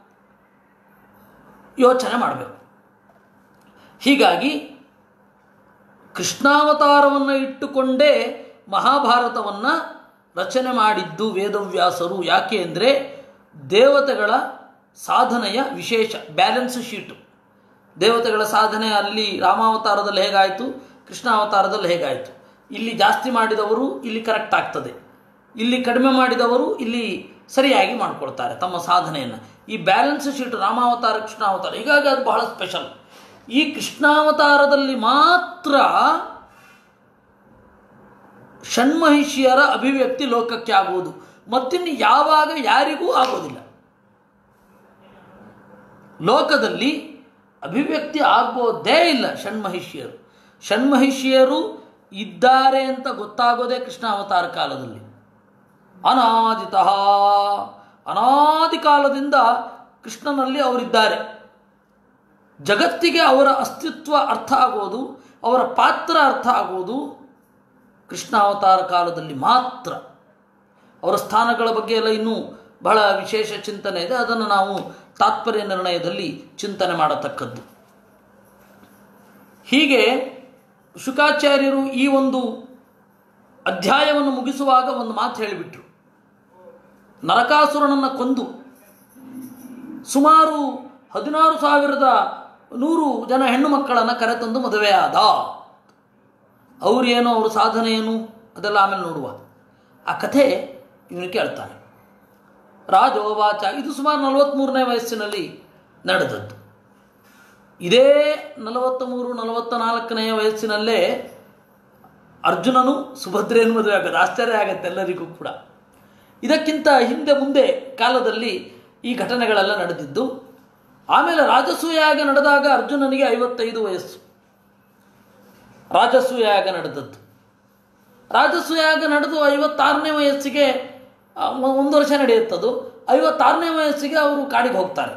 ಯೋಚನೆ ಮಾಡಬೇಕು ಹೀಗಾಗಿ ಕೃಷ್ಣಾವತಾರವನ್ನು ಇಟ್ಟುಕೊಂಡೇ ಮಹಾಭಾರತವನ್ನು ರಚನೆ ಮಾಡಿದ್ದು ವೇದವ್ಯಾಸರು ಯಾಕೆ ಅಂದರೆ ದೇವತೆಗಳ ಸಾಧನೆಯ ವಿಶೇಷ ಬ್ಯಾಲೆನ್ಸ್ ಶೀಟು ದೇವತೆಗಳ ಸಾಧನೆ ಅಲ್ಲಿ ರಾಮಾವತಾರದಲ್ಲಿ ಹೇಗಾಯಿತು ಕೃಷ್ಣಾವತಾರದಲ್ಲಿ ಹೇಗಾಯಿತು ಇಲ್ಲಿ ಜಾಸ್ತಿ ಮಾಡಿದವರು ಇಲ್ಲಿ ಕರೆಕ್ಟ್ ಆಗ್ತದೆ ಇಲ್ಲಿ ಕಡಿಮೆ ಮಾಡಿದವರು ಇಲ್ಲಿ ಸರಿಯಾಗಿ ಮಾಡಿಕೊಳ್ತಾರೆ ತಮ್ಮ ಸಾಧನೆಯನ್ನು ಈ ಬ್ಯಾಲೆನ್ಸ್ ಶೀಟ್ ರಾಮಾವತಾರ ಕೃಷ್ಣಾವತಾರ ಹೀಗಾಗಿ ಅದು ಬಹಳ ಸ್ಪೆಷಲ್ ಈ ಕೃಷ್ಣಾವತಾರದಲ್ಲಿ ಮಾತ್ರ ಷಣ್ಮಹಿಷಿಯರ ಅಭಿವ್ಯಕ್ತಿ ಲೋಕಕ್ಕೆ ಆಗುವುದು ಮತ್ತಿನ್ನು ಯಾವಾಗ ಯಾರಿಗೂ ಆಗೋದಿಲ್ಲ ಲೋಕದಲ್ಲಿ ಅಭಿವ್ಯಕ್ತಿ ಆಗೋದೇ ಇಲ್ಲ ಷಣ್ಮಹಿಷಿಯರು ಷಣ್ಮಹಿಷಿಯರು ಇದ್ದಾರೆ ಅಂತ ಗೊತ್ತಾಗೋದೇ ಕೃಷ್ಣ ಅವತಾರ ಕಾಲದಲ್ಲಿ ಅನಾದಿತಃ ಅನಾದಿ ಕಾಲದಿಂದ ಕೃಷ್ಣನಲ್ಲಿ ಅವರಿದ್ದಾರೆ ಜಗತ್ತಿಗೆ ಅವರ ಅಸ್ತಿತ್ವ ಅರ್ಥ ಆಗೋದು ಅವರ ಪಾತ್ರ ಅರ್ಥ ಆಗೋದು ಕೃಷ್ಣ ಅವತಾರ ಕಾಲದಲ್ಲಿ ಮಾತ್ರ ಅವರ ಸ್ಥಾನಗಳ ಬಗ್ಗೆ ಎಲ್ಲ ಇನ್ನೂ ಬಹಳ ವಿಶೇಷ ಚಿಂತನೆ ಇದೆ ಅದನ್ನು ನಾವು ತಾತ್ಪರ್ಯ ನಿರ್ಣಯದಲ್ಲಿ ಚಿಂತನೆ ಮಾಡತಕ್ಕದ್ದು ಹೀಗೆ ಶುಕಾಚಾರ್ಯರು ಈ ಒಂದು ಅಧ್ಯಾಯವನ್ನು ಮುಗಿಸುವಾಗ ಒಂದು ಮಾತು ಹೇಳಿಬಿಟ್ರು ನರಕಾಸುರನನ್ನು ಕೊಂದು ಸುಮಾರು ಹದಿನಾರು ಸಾವಿರದ ನೂರು ಜನ ಹೆಣ್ಣು ಮಕ್ಕಳನ್ನು ಕರೆತಂದು ಮದುವೆಯಾದ ಅವ್ರೇನು ಅವ್ರ ಸಾಧನೆ ಏನು ಅದೆಲ್ಲ ಆಮೇಲೆ ನೋಡುವ ಆ ಕಥೆ ಇವನು ಕೇಳ್ತಾನೆ ರಾಜೋವಾಚ ಇದು ಸುಮಾರು ನಲವತ್ತ್ಮೂರನೇ ವಯಸ್ಸಿನಲ್ಲಿ ನಡೆದದ್ದು ಇದೇ ನಲವತ್ತ ಮೂರು ನಲವತ್ತ ನಾಲ್ಕನೆಯ ವಯಸ್ಸಿನಲ್ಲೇ ಅರ್ಜುನನು ಸುಭದ್ರೆಯನ್ನು ಮದುವೆ ಆಗೋದು ಆಶ್ಚರ್ಯ ಆಗತ್ತೆ ಎಲ್ಲರಿಗೂ ಕೂಡ ಇದಕ್ಕಿಂತ ಹಿಂದೆ ಮುಂದೆ ಕಾಲದಲ್ಲಿ ಈ ಘಟನೆಗಳೆಲ್ಲ ನಡೆದಿದ್ದು ಆಮೇಲೆ ರಾಜಸೂಯಾಗ ನಡೆದಾಗ ಅರ್ಜುನನಿಗೆ ಐವತ್ತೈದು ವಯಸ್ಸು ರಾಜಸೂಯಾಗ ನಡೆದದ್ದು ರಾಜಸೂಯಾಗ ನಡೆದು ಐವತ್ತಾರನೇ ವಯಸ್ಸಿಗೆ ಆ, ಒ- ಒಂದು ವರ್ಷ ನಡೆಯುತ್ತದು ಐವತ್ತಾರನೇ ವಯಸ್ಸಿಗೆ ಅವರು ಕಾಡಿಗೆ ಹೋಗ್ತಾರೆ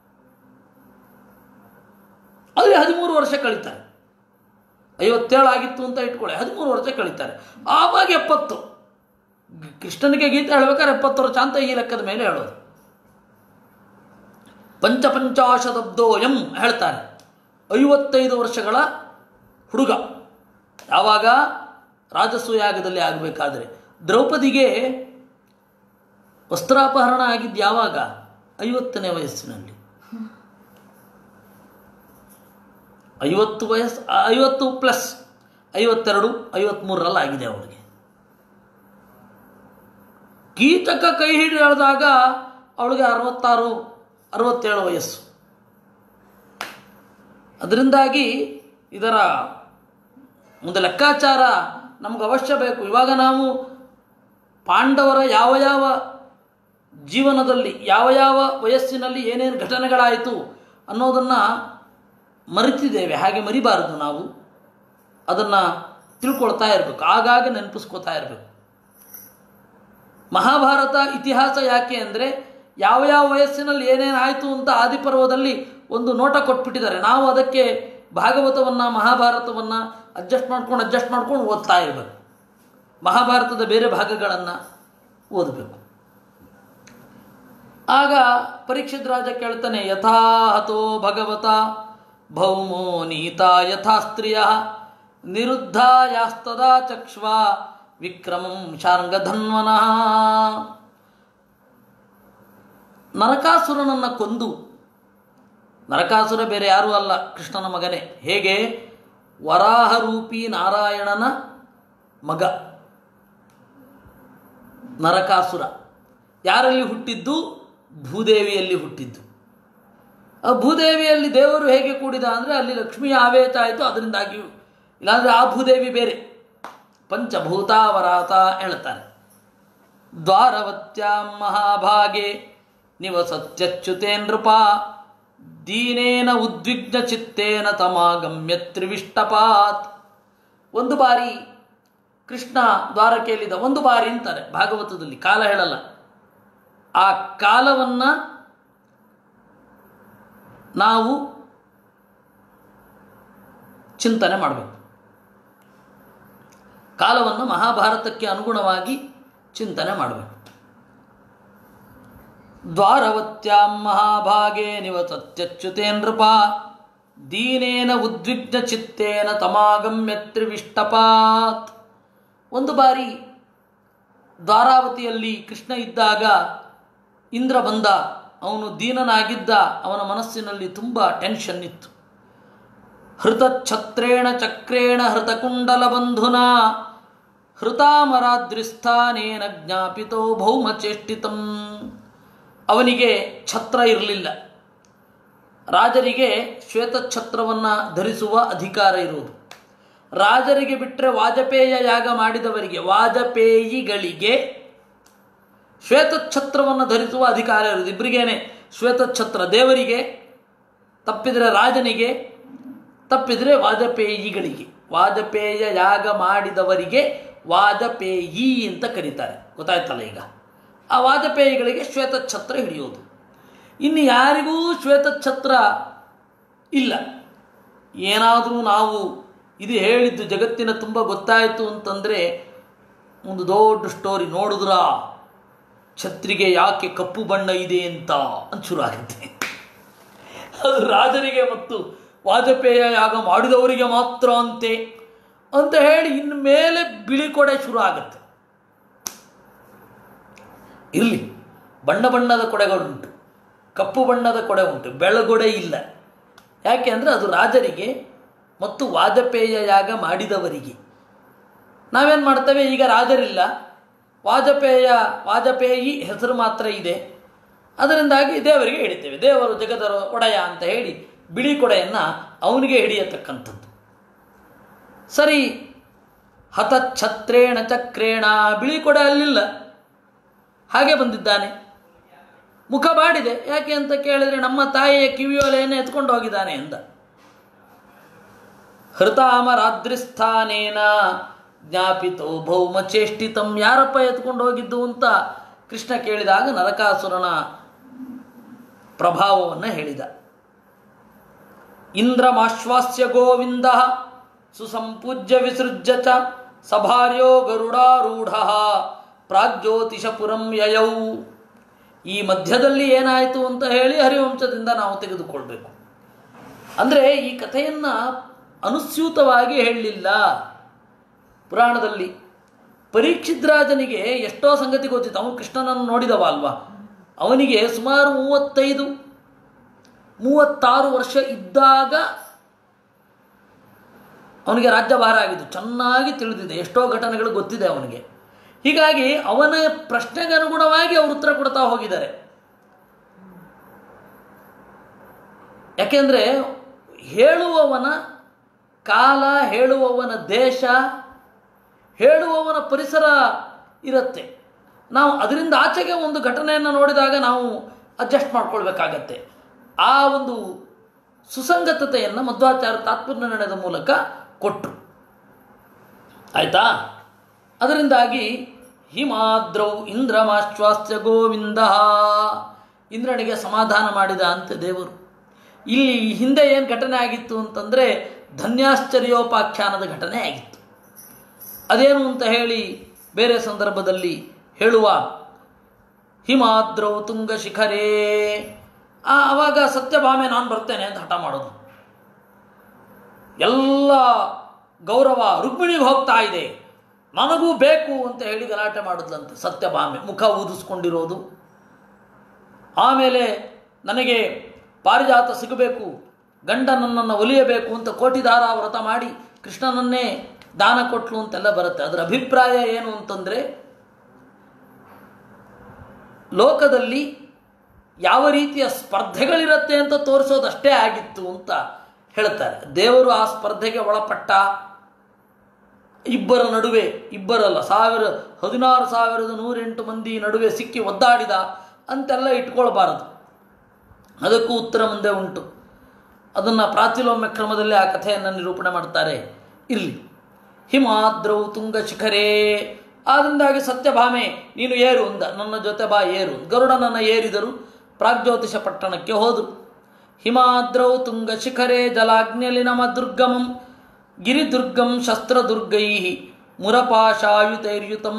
ಅಲ್ಲಿ ಹದಿಮೂರು ವರ್ಷ ಕಳೀತಾರೆ ಐವತ್ತೇಳು ಆಗಿತ್ತು ಅಂತ ಇಟ್ಕೊಳ್ಳಿ ಹದಿಮೂರು ವರ್ಷ ಕಳೀತಾರೆ ಆವಾಗ ಎಪ್ಪತ್ತು ಕೃಷ್ಣನಿಗೆ ಗೀತೆ ಹೇಳ್ಬೇಕಾದ್ರೆ ಎಪ್ಪತ್ತು ವರ್ಷ ಅಂತ ಈ ಲೆಕ್ಕದ ಮೇಲೆ ಹೇಳೋದು ಪಂಚಪಂಚಾಶದಬ್ದೋಯಂ ಹೇಳ್ತಾರೆ ಐವತ್ತೈದು ವರ್ಷಗಳ ಹುಡುಗ ಯಾವಾಗ ರಾಜಸೂಯಾಗದಲ್ಲಿ ಆಗಬೇಕಾದ್ರೆ ದ್ರೌಪದಿಗೆ ವಸ್ತ್ರಾಪಹರಣ ಆಗಿದ್ದು ಯಾವಾಗ ಐವತ್ತನೇ ವಯಸ್ಸಿನಲ್ಲಿ ಐವತ್ತು ವಯಸ್ಸು ಐವತ್ತು ಪ್ಲಸ್ ಐವತ್ತೆರಡು ಐವತ್ತ್ಮೂರರಲ್ಲಿ ಆಗಿದೆ ಅವಳಿಗೆ ಕೀಚಕ ಕೈ ಹಿಡಿದು ಎಳೆದಾಗ ಅವಳಿಗೆ ಅರವತ್ತಾರು ಅರವತ್ತೇಳು ವಯಸ್ಸು ಅದರಿಂದಾಗಿ ಇದರ ಒಂದು ಲೆಕ್ಕಾಚಾರ ನಮ್ಗೆ ಅವಶ್ಯ ಬೇಕು ಇವಾಗ ನಾವು ಪಾಂಡವರ ಯಾವ ಯಾವ ಜೀವನದಲ್ಲಿ ಯಾವ ಯಾವ ವಯಸ್ಸಿನಲ್ಲಿ ಏನೇನು ಘಟನೆಗಳಾಯಿತು ಅನ್ನೋದನ್ನು ಮರೆತಿದ್ದೇವೆ ಹಾಗೆ ಮರಿಬಾರದು ನಾವು ಅದನ್ನು ತಿಳ್ಕೊಳ್ತಾ ಇರಬೇಕು ಆಗಾಗ ನೆನಪಿಸ್ಕೋತಾ ಇರಬೇಕು ಮಹಾಭಾರತ ಇತಿಹಾಸ ಯಾಕೆ ಅಂದರೆ ಯಾವ ಯಾವ ವಯಸ್ಸಿನಲ್ಲಿ ಏನೇನು ಆಯಿತು ಅಂತ ಆದಿಪರ್ವದಲ್ಲಿ ಒಂದು ನೋಟ ಕೊಟ್ಬಿಟ್ಟಿದ್ದಾರೆ ನಾವು ಅದಕ್ಕೆ ಭಾಗವತವನ್ನು ಮಹಾಭಾರತವನ್ನು ಅಡ್ಜಸ್ಟ್ ಮಾಡ್ಕೊಂಡು ಅಡ್ಜಸ್ಟ್ ಮಾಡ್ಕೊಂಡು ಓದ್ತಾ ಇರಬೇಕು ಮಹಾಭಾರತದ ಬೇರೆ ಭಾಗಗಳನ್ನು ಓದಬೇಕು ಆಗ ಪರೀಕ್ಷಿತ್ ರಾಜ ಕೇಳ್ತಾನೆ ಯಥಾ ಹತೋ ಭಗವತ ಭೌಮೋ ನೀತಾ ಯಥಾ ಸ್ತ್ರೀಯ ನಿರುದ್ಧಾಯಾಸ್ತದಾ ಚಕ್ಷ್ವ ವಿಕ್ರಮಂ ಶಾರ್ಂಗಧನ್ವನಃ ನರಕಾಸುರನನ್ನು ಕೊಂದು ನರಕಾಸುರ ಬೇರೆ ಯಾರೂ ಅಲ್ಲ ಕೃಷ್ಣನ ಮಗನೇ ಹೇಗೆ ವರಾಹರೂಪಿ ನಾರಾಯಣನ ಮಗ ನರಕಾಸುರ ಯಾರಲ್ಲಿ ಹುಟ್ಟಿದ್ದು ಭೂದೇವಿಯಲ್ಲಿ ಹುಟ್ಟಿದ್ದು ಆ ಭೂದೇವಿಯಲ್ಲಿ ದೇವರು ಹೇಗೆ ಕೂಡಿದ ಅಂದರೆ ಅಲ್ಲಿ ಲಕ್ಷ್ಮಿಯ ಆವೇಶ ಆಯಿತು ಅದರಿಂದಾಗಿ ಇಲ್ಲಾಂದರೆ ಆ ಭೂದೇವಿ ಬೇರೆ ಪಂಚಭೂತಾವರಾತ ಹೇಳ್ತಾನೆ ದ್ವಾರವತ್ಯಾಂ ಮಹಾಭಾಗೆ ನಿವಸತ್ಯಚ್ಯುತೇ ನೃಪ ದೀನೇನ ಉದ್ವಿಗ್ನ ಚಿತ್ತೇನ ತಮಾಗಮ್ಯ ತ್ರಿವಿಷ್ಟಪಾತ್ ಒಂದು ಬಾರಿ ಕೃಷ್ಣ ದ್ವಾರಕೆಯಲ್ಲಿದ್ದ ಒಂದು ಬಾರಿ ಅಂತಾರೆ ಭಾಗವತದಲ್ಲಿ ಕಾಲ ಹೇಳಲ್ಲ ಆ ಕಾಲವನ್ನು ನಾವು ಚಿಂತನೆ ಮಾಡಬೇಕು ಕಾಲವನ್ನು ಮಹಾಭಾರತಕ್ಕೆ ಅನುಗುಣವಾಗಿ ಚಿಂತನೆ ಮಾಡಬೇಕು ದ್ವಾರವತ್ಯಾಂ ಮಹಾಭಾಗೆ ನಿವಸತ್ಯಚ್ಯುತೇ ನೃಪ ದೀನೇನ ಉದ್ವಿಗ್ನ ಚಿತ್ತೇನ ತಮಾಗಮ್ಯ ತ್ರಿವಿಷ್ಟಪಾತ್ ಒಂದು ಬಾರಿ ದ್ವಾರಾವತಿಯಲ್ಲಿ ಕೃಷ್ಣ ಇದ್ದಾಗ ಇಂದ್ರ ಬಂದ ಅವನು ದೀನನಾಗಿದ್ದ ಅವನ ಮನಸ್ಸಿನಲ್ಲಿ ತುಂಬ ಟೆನ್ಷನ್ ಇತ್ತು ಹೃತಚ್ಛತ್ರೇಣ ಚಕ್ರೇಣ ಹೃತಕುಂಡಲ ಬಂಧುನ ಹೃತಾಮರಾದ್ರಿಸ್ಥಾನೇನ ಜ್ಞಾಪಿತೋ ಭೌಮಚೇಷ್ಟಿತಂ ಅವನಿಗೆ ಛತ್ರ ಇರಲಿಲ್ಲ ರಾಜರಿಗೆ ಶ್ವೇತಛತ್ರವನ್ನು ಧರಿಸುವ ಅಧಿಕಾರ ಇರುವುದು ರಾಜರಿಗೆ ಬಿಟ್ಟರೆ ವಾಜಪೇಯ ಯಾಗ ಮಾಡಿದವರಿಗೆ ವಾಜಪೇಯಿಗಳಿಗೆ ಶ್ವೇತಛತ್ರವನ್ನು ಧರಿಸುವ ಅಧಿಕಾರ ಇರುವುದು ಇಬ್ಬರಿಗೇನೆ ಶ್ವೇತಛತ್ರ ದೇವರಿಗೆ ತಪ್ಪಿದರೆ ರಾಜನಿಗೆ ತಪ್ಪಿದರೆ ವಾಜಪೇಯಿಗಳಿಗೆ ವಾಜಪೇಯ ಯಾಗ ಮಾಡಿದವರಿಗೆ ವಾಜಪೇಯಿ ಅಂತ ಕರೀತಾರೆ ಗೊತ್ತಾಯ್ತಲ್ಲ ಈಗ ಆ ವಾಜಪೇಯಿಗಳಿಗೆ ಶ್ವೇತಛತ್ರ ಹಿಡಿಯೋದು ಇನ್ನು ಯಾರಿಗೂ ಶ್ವೇತಛತ್ರ ಇಲ್ಲ ಏನಾದರೂ ನಾವು ಇದು ಹೇಳಿದ್ದು ಜಗತ್ತಿನ ತುಂಬ ಗೊತ್ತಾಯಿತು ಅಂತಂದರೆ ಒಂದು ದೊಡ್ಡ ಸ್ಟೋರಿ ನೋಡಿದ್ರಾ ಛತ್ರಿಗೆ ಯಾಕೆ ಕಪ್ಪು ಬಣ್ಣ ಇದೆ ಅಂತ ಅಂತ ಶುರು ಆಗುತ್ತೆ ಅದು ರಾಜರಿಗೆ ಮತ್ತು ವಾಜಪೇಯ ಯಾಗ ಮಾಡಿದವರಿಗೆ ಮಾತ್ರ ಅಂತೆ ಅಂತ ಹೇಳಿ ಇನ್ನು ಮೇಲೆ ಬಿಳಿ ಕೊಡೆ ಶುರು ಆಗುತ್ತೆ ಇರಲಿ ಬಣ್ಣ ಬಣ್ಣದ ಕೊಡೆಗಳುಂಟು ಕಪ್ಪು ಬಣ್ಣದ ಕೊಡೆ ಉಂಟು ಬೆಳಗೊಡೆ ಇಲ್ಲ ಯಾಕೆ ಅಂದರೆ ಅದು ರಾಜರಿಗೆ ಮತ್ತು ವಾಜಪೇಯ ಯಾಗ ಮಾಡಿದವರಿಗೆ ನಾವೇನು ಮಾಡ್ತೇವೆ ಈಗ ರಾಜರಿಲ್ಲ ವಾಜಪೇಯ ವಾಜಪೇಯಿ ಹೆಸರು ಮಾತ್ರ ಇದೆ ಅದರಿಂದಾಗಿ ದೇವರಿಗೆ ಹಿಡಿತೇವೆ ದೇವರು ಜಗದರ ಒಡೆಯ ಅಂತ ಹೇಳಿ ಬಿಳಿ ಕೊಡೆಯನ್ನು ಅವನಿಗೆ ಹಿಡಿಯತಕ್ಕಂಥದ್ದು ಸರಿ ಹತಚ್ಛತ್ರೇಣ ಚಕ್ರೇಣ ಬಿಳಿ ಕೊಡೆ ಅಲ್ಲಿಲ್ಲ ಹಾಗೆ ಬಂದಿದ್ದಾನೆ ಮುಖ ಬಾಡಿದೆ ಯಾಕೆ ಅಂತ ಕೇಳಿದರೆ ನಮ್ಮ ತಾಯಿಯ ಕಿವಿಯೋಲೆಯನ್ನು ಎತ್ಕೊಂಡು ಹೋಗಿದ್ದಾನೆ ಎಂದ ಹೃತಾಮರಾದ್ರಿಸ್ಥಾನೇನ ಜ್ಞಾಪಿತೋ ಭೌಮ ಚೇಷ್ಟಿತಂ ಯಾರಪ್ಪ ಎತ್ಕೊಂಡು ಹೋಗಿದ್ದು ಅಂತ ಕೃಷ್ಣ ಕೇಳಿದಾಗ ನರಕಾಸುರನ ಪ್ರಭಾವವನ್ನು ಹೇಳಿದ ಇಂದ್ರಮಾಶ್ವಾಸ್ಯ ಗೋವಿಂದ ಸುಸಂಪೂಜ್ಯ ವಿಸೃಜ್ಯ ಚ ಸಭಾರ್ಯೋ ಗರುಡಾರೂಢ ಪ್ರಾಗ್ಜ್ಯೋತಿಷಪುರಂ ಯಯೌ ಈ ಮಧ್ಯದಲ್ಲಿ ಏನಾಯಿತು ಅಂತ ಹೇಳಿ ಹರಿವಂಶದಿಂದ ನಾವು ತೆಗೆದುಕೊಳ್ಬೇಕು ಅಂದರೆ ಈ ಕಥೆಯನ್ನು ಅನುಸ್ಯೂತವಾಗಿ ಹೇಳಲಿಲ್ಲ ಪುರಾಣದಲ್ಲಿ ಪರೀಕ್ಷಿದ್ರಾಜನಿಗೆ ಎಷ್ಟೋ ಸಂಗತಿ ಗೊತ್ತಿತ್ತು ಅವನು ಕೃಷ್ಣನನ್ನು ನೋಡಿದವ ಅಲ್ವಾ ಅವನಿಗೆ ಸುಮಾರು ಮೂವತ್ತೈದು ಮೂವತ್ತಾರು ವರ್ಷ ಇದ್ದಾಗ ಅವನಿಗೆ ರಾಜ್ಯಭಾರ ಆಗಿದ್ದು ಚೆನ್ನಾಗಿ ತಿಳಿದಿದೆ ಎಷ್ಟೋ ಘಟನೆಗಳು ಗೊತ್ತಿದೆ ಅವನಿಗೆ ಹೀಗಾಗಿ ಅವನ ಪ್ರಶ್ನೆಗೆ ಅನುಗುಣವಾಗಿ ಅವರು ಉತ್ತರ ಕೊಡ್ತಾ ಹೋಗಿದ್ದಾರೆ ಯಾಕೆಂದರೆ ಹೇಳುವವನ ಕಾಲ ಹೇಳುವವನ ದೇಶ ಹೇಳುವವನ ಪರಿಸರ ಇರುತ್ತೆ ನಾವು ಅದರಿಂದ ಆಚೆಗೆ ಒಂದು ಘಟನೆಯನ್ನು ನೋಡಿದಾಗ ನಾವು ಅಡ್ಜಸ್ಟ್ ಮಾಡ್ಕೊಳ್ಬೇಕಾಗತ್ತೆ ಆ ಒಂದು ಸುಸಂಗತತೆಯನ್ನು ಮಧ್ವಾಚಾರ್ಯ ತಾತ್ಪರ್ಯ ನಡೆದ ಮೂಲಕ ಕೊಟ್ಟರು ಆಯಿತಾ ಅದರಿಂದಾಗಿ ಹಿಮಾದ್ರೌ ಇಂದ್ರಮಾಶ್ವಾಸ್ಯ ಗೋವಿಂದ ಇಂದ್ರನಿಗೆ ಸಮಾಧಾನ ಮಾಡಿದ ಅಂತೆ ದೇವರು ಇಲ್ಲಿ ಹಿಂದೆ ಏನು ಘಟನೆ ಆಗಿತ್ತು ಅಂತಂದರೆ ಧನ್ಯಾಶ್ಚರ್ಯೋಪಾಖ್ಯಾನದ ಘಟನೆ ಆಗಿತ್ತು ಅದೇನು ಅಂತ ಹೇಳಿ ಬೇರೆ ಸಂದರ್ಭದಲ್ಲಿ ಹೇಳುವ ಹಿಮಾದ್ರೌ ತುಂಗ ಶಿಖರೇ ಆ ಆವಾಗ ಸತ್ಯಭಾಮೆ ನಾನು ಬರ್ತೇನೆ ಅಂತ ಹಠ ಮಾಡೋದು ಎಲ್ಲ ಗೌರವ ರುಕ್ಮಿಣಿಗೆ ಹೋಗ್ತಾ ಇದೆ ನನಗೂ ಬೇಕು ಅಂತ ಹೇಳಿ ಗಲಾಟೆ ಮಾಡಿದ್ಲಂತೆ ಸತ್ಯಭಾಮೆ ಮುಖ ಊದಿಸ್ಕೊಂಡಿರೋದು ಆಮೇಲೆ ನನಗೆ ಪಾರಿಜಾತ ಸಿಗಬೇಕು ಗಂಡ ನನ್ನನ್ನು ಒಲಿಯಬೇಕು ಅಂತ ಕೋಟಿದಾರ ವ್ರತ ಮಾಡಿ ಕೃಷ್ಣನನ್ನೇ ದಾನ ಕೊಟ್ಲು ಅಂತೆಲ್ಲ ಬರುತ್ತೆ ಅದರ ಅಭಿಪ್ರಾಯ ಏನು ಅಂತಂದರೆ ಲೋಕದಲ್ಲಿ ಯಾವ ರೀತಿಯ ಸ್ಪರ್ಧೆಗಳಿರುತ್ತೆ ಅಂತ ತೋರಿಸೋದಷ್ಟೇ ಆಗಿತ್ತು ಅಂತ ಹೇಳ್ತಾರೆ ದೇವರು ಆ ಸ್ಪರ್ಧೆಗೆ ಒಳಪಟ್ಟ ಇಬ್ಬರ ನಡುವೆ ಇಬ್ಬರಲ್ಲ ಸಾವಿರ ಹದಿನಾರು ಸಾವಿರದ ನೂರೆಂಟು ಮಂದಿ ನಡುವೆ ಸಿಕ್ಕಿ ಒದ್ದಾಡಿದ ಅಂತೆಲ್ಲ ಇಟ್ಕೊಳ್ಬಾರದು ಅದಕ್ಕೂ ಉತ್ತರ ಮುಂದೆ ಉಂಟು ಅದನ್ನು ಪ್ರಾತಿಲೋಮ್ಯ ಕ್ರಮದಲ್ಲಿ ಆ ಕಥೆಯನ್ನು ನಿರೂಪಣೆ ಮಾಡ್ತಾರೆ ಇರಲಿ ಹಿಮಾದ್ರೌ ತುಂಗ ಶಿಖರೇ ಆದ್ದರಿಂದಾಗಿ ಸತ್ಯಭಾಮೆ ನೀನು ಏರು ಅಂದ ನನ್ನ ಜೊತೆ ಬಾ ಏರು ಗರುಡನನ್ನು ಏರಿದರು ಪ್ರಾಗ್ಜ್ಯೋತಿಷ ಪಟ್ಟಣಕ್ಕೆ ಹೋದರು ಹಿಮಾದ್ರೌ ತುಂಗ ಶಿಖರೇ ಜಲಾಗ್ನಿಯಲ್ಲಿ ನಮ ದುರ್ಗಮಂ ಗಿರಿದುರ್ಗಂ ಶಸ್ತ್ರದುರ್ಗೈ ಮುರಪಾಶಾಯುತೈರ್ಯುತಂ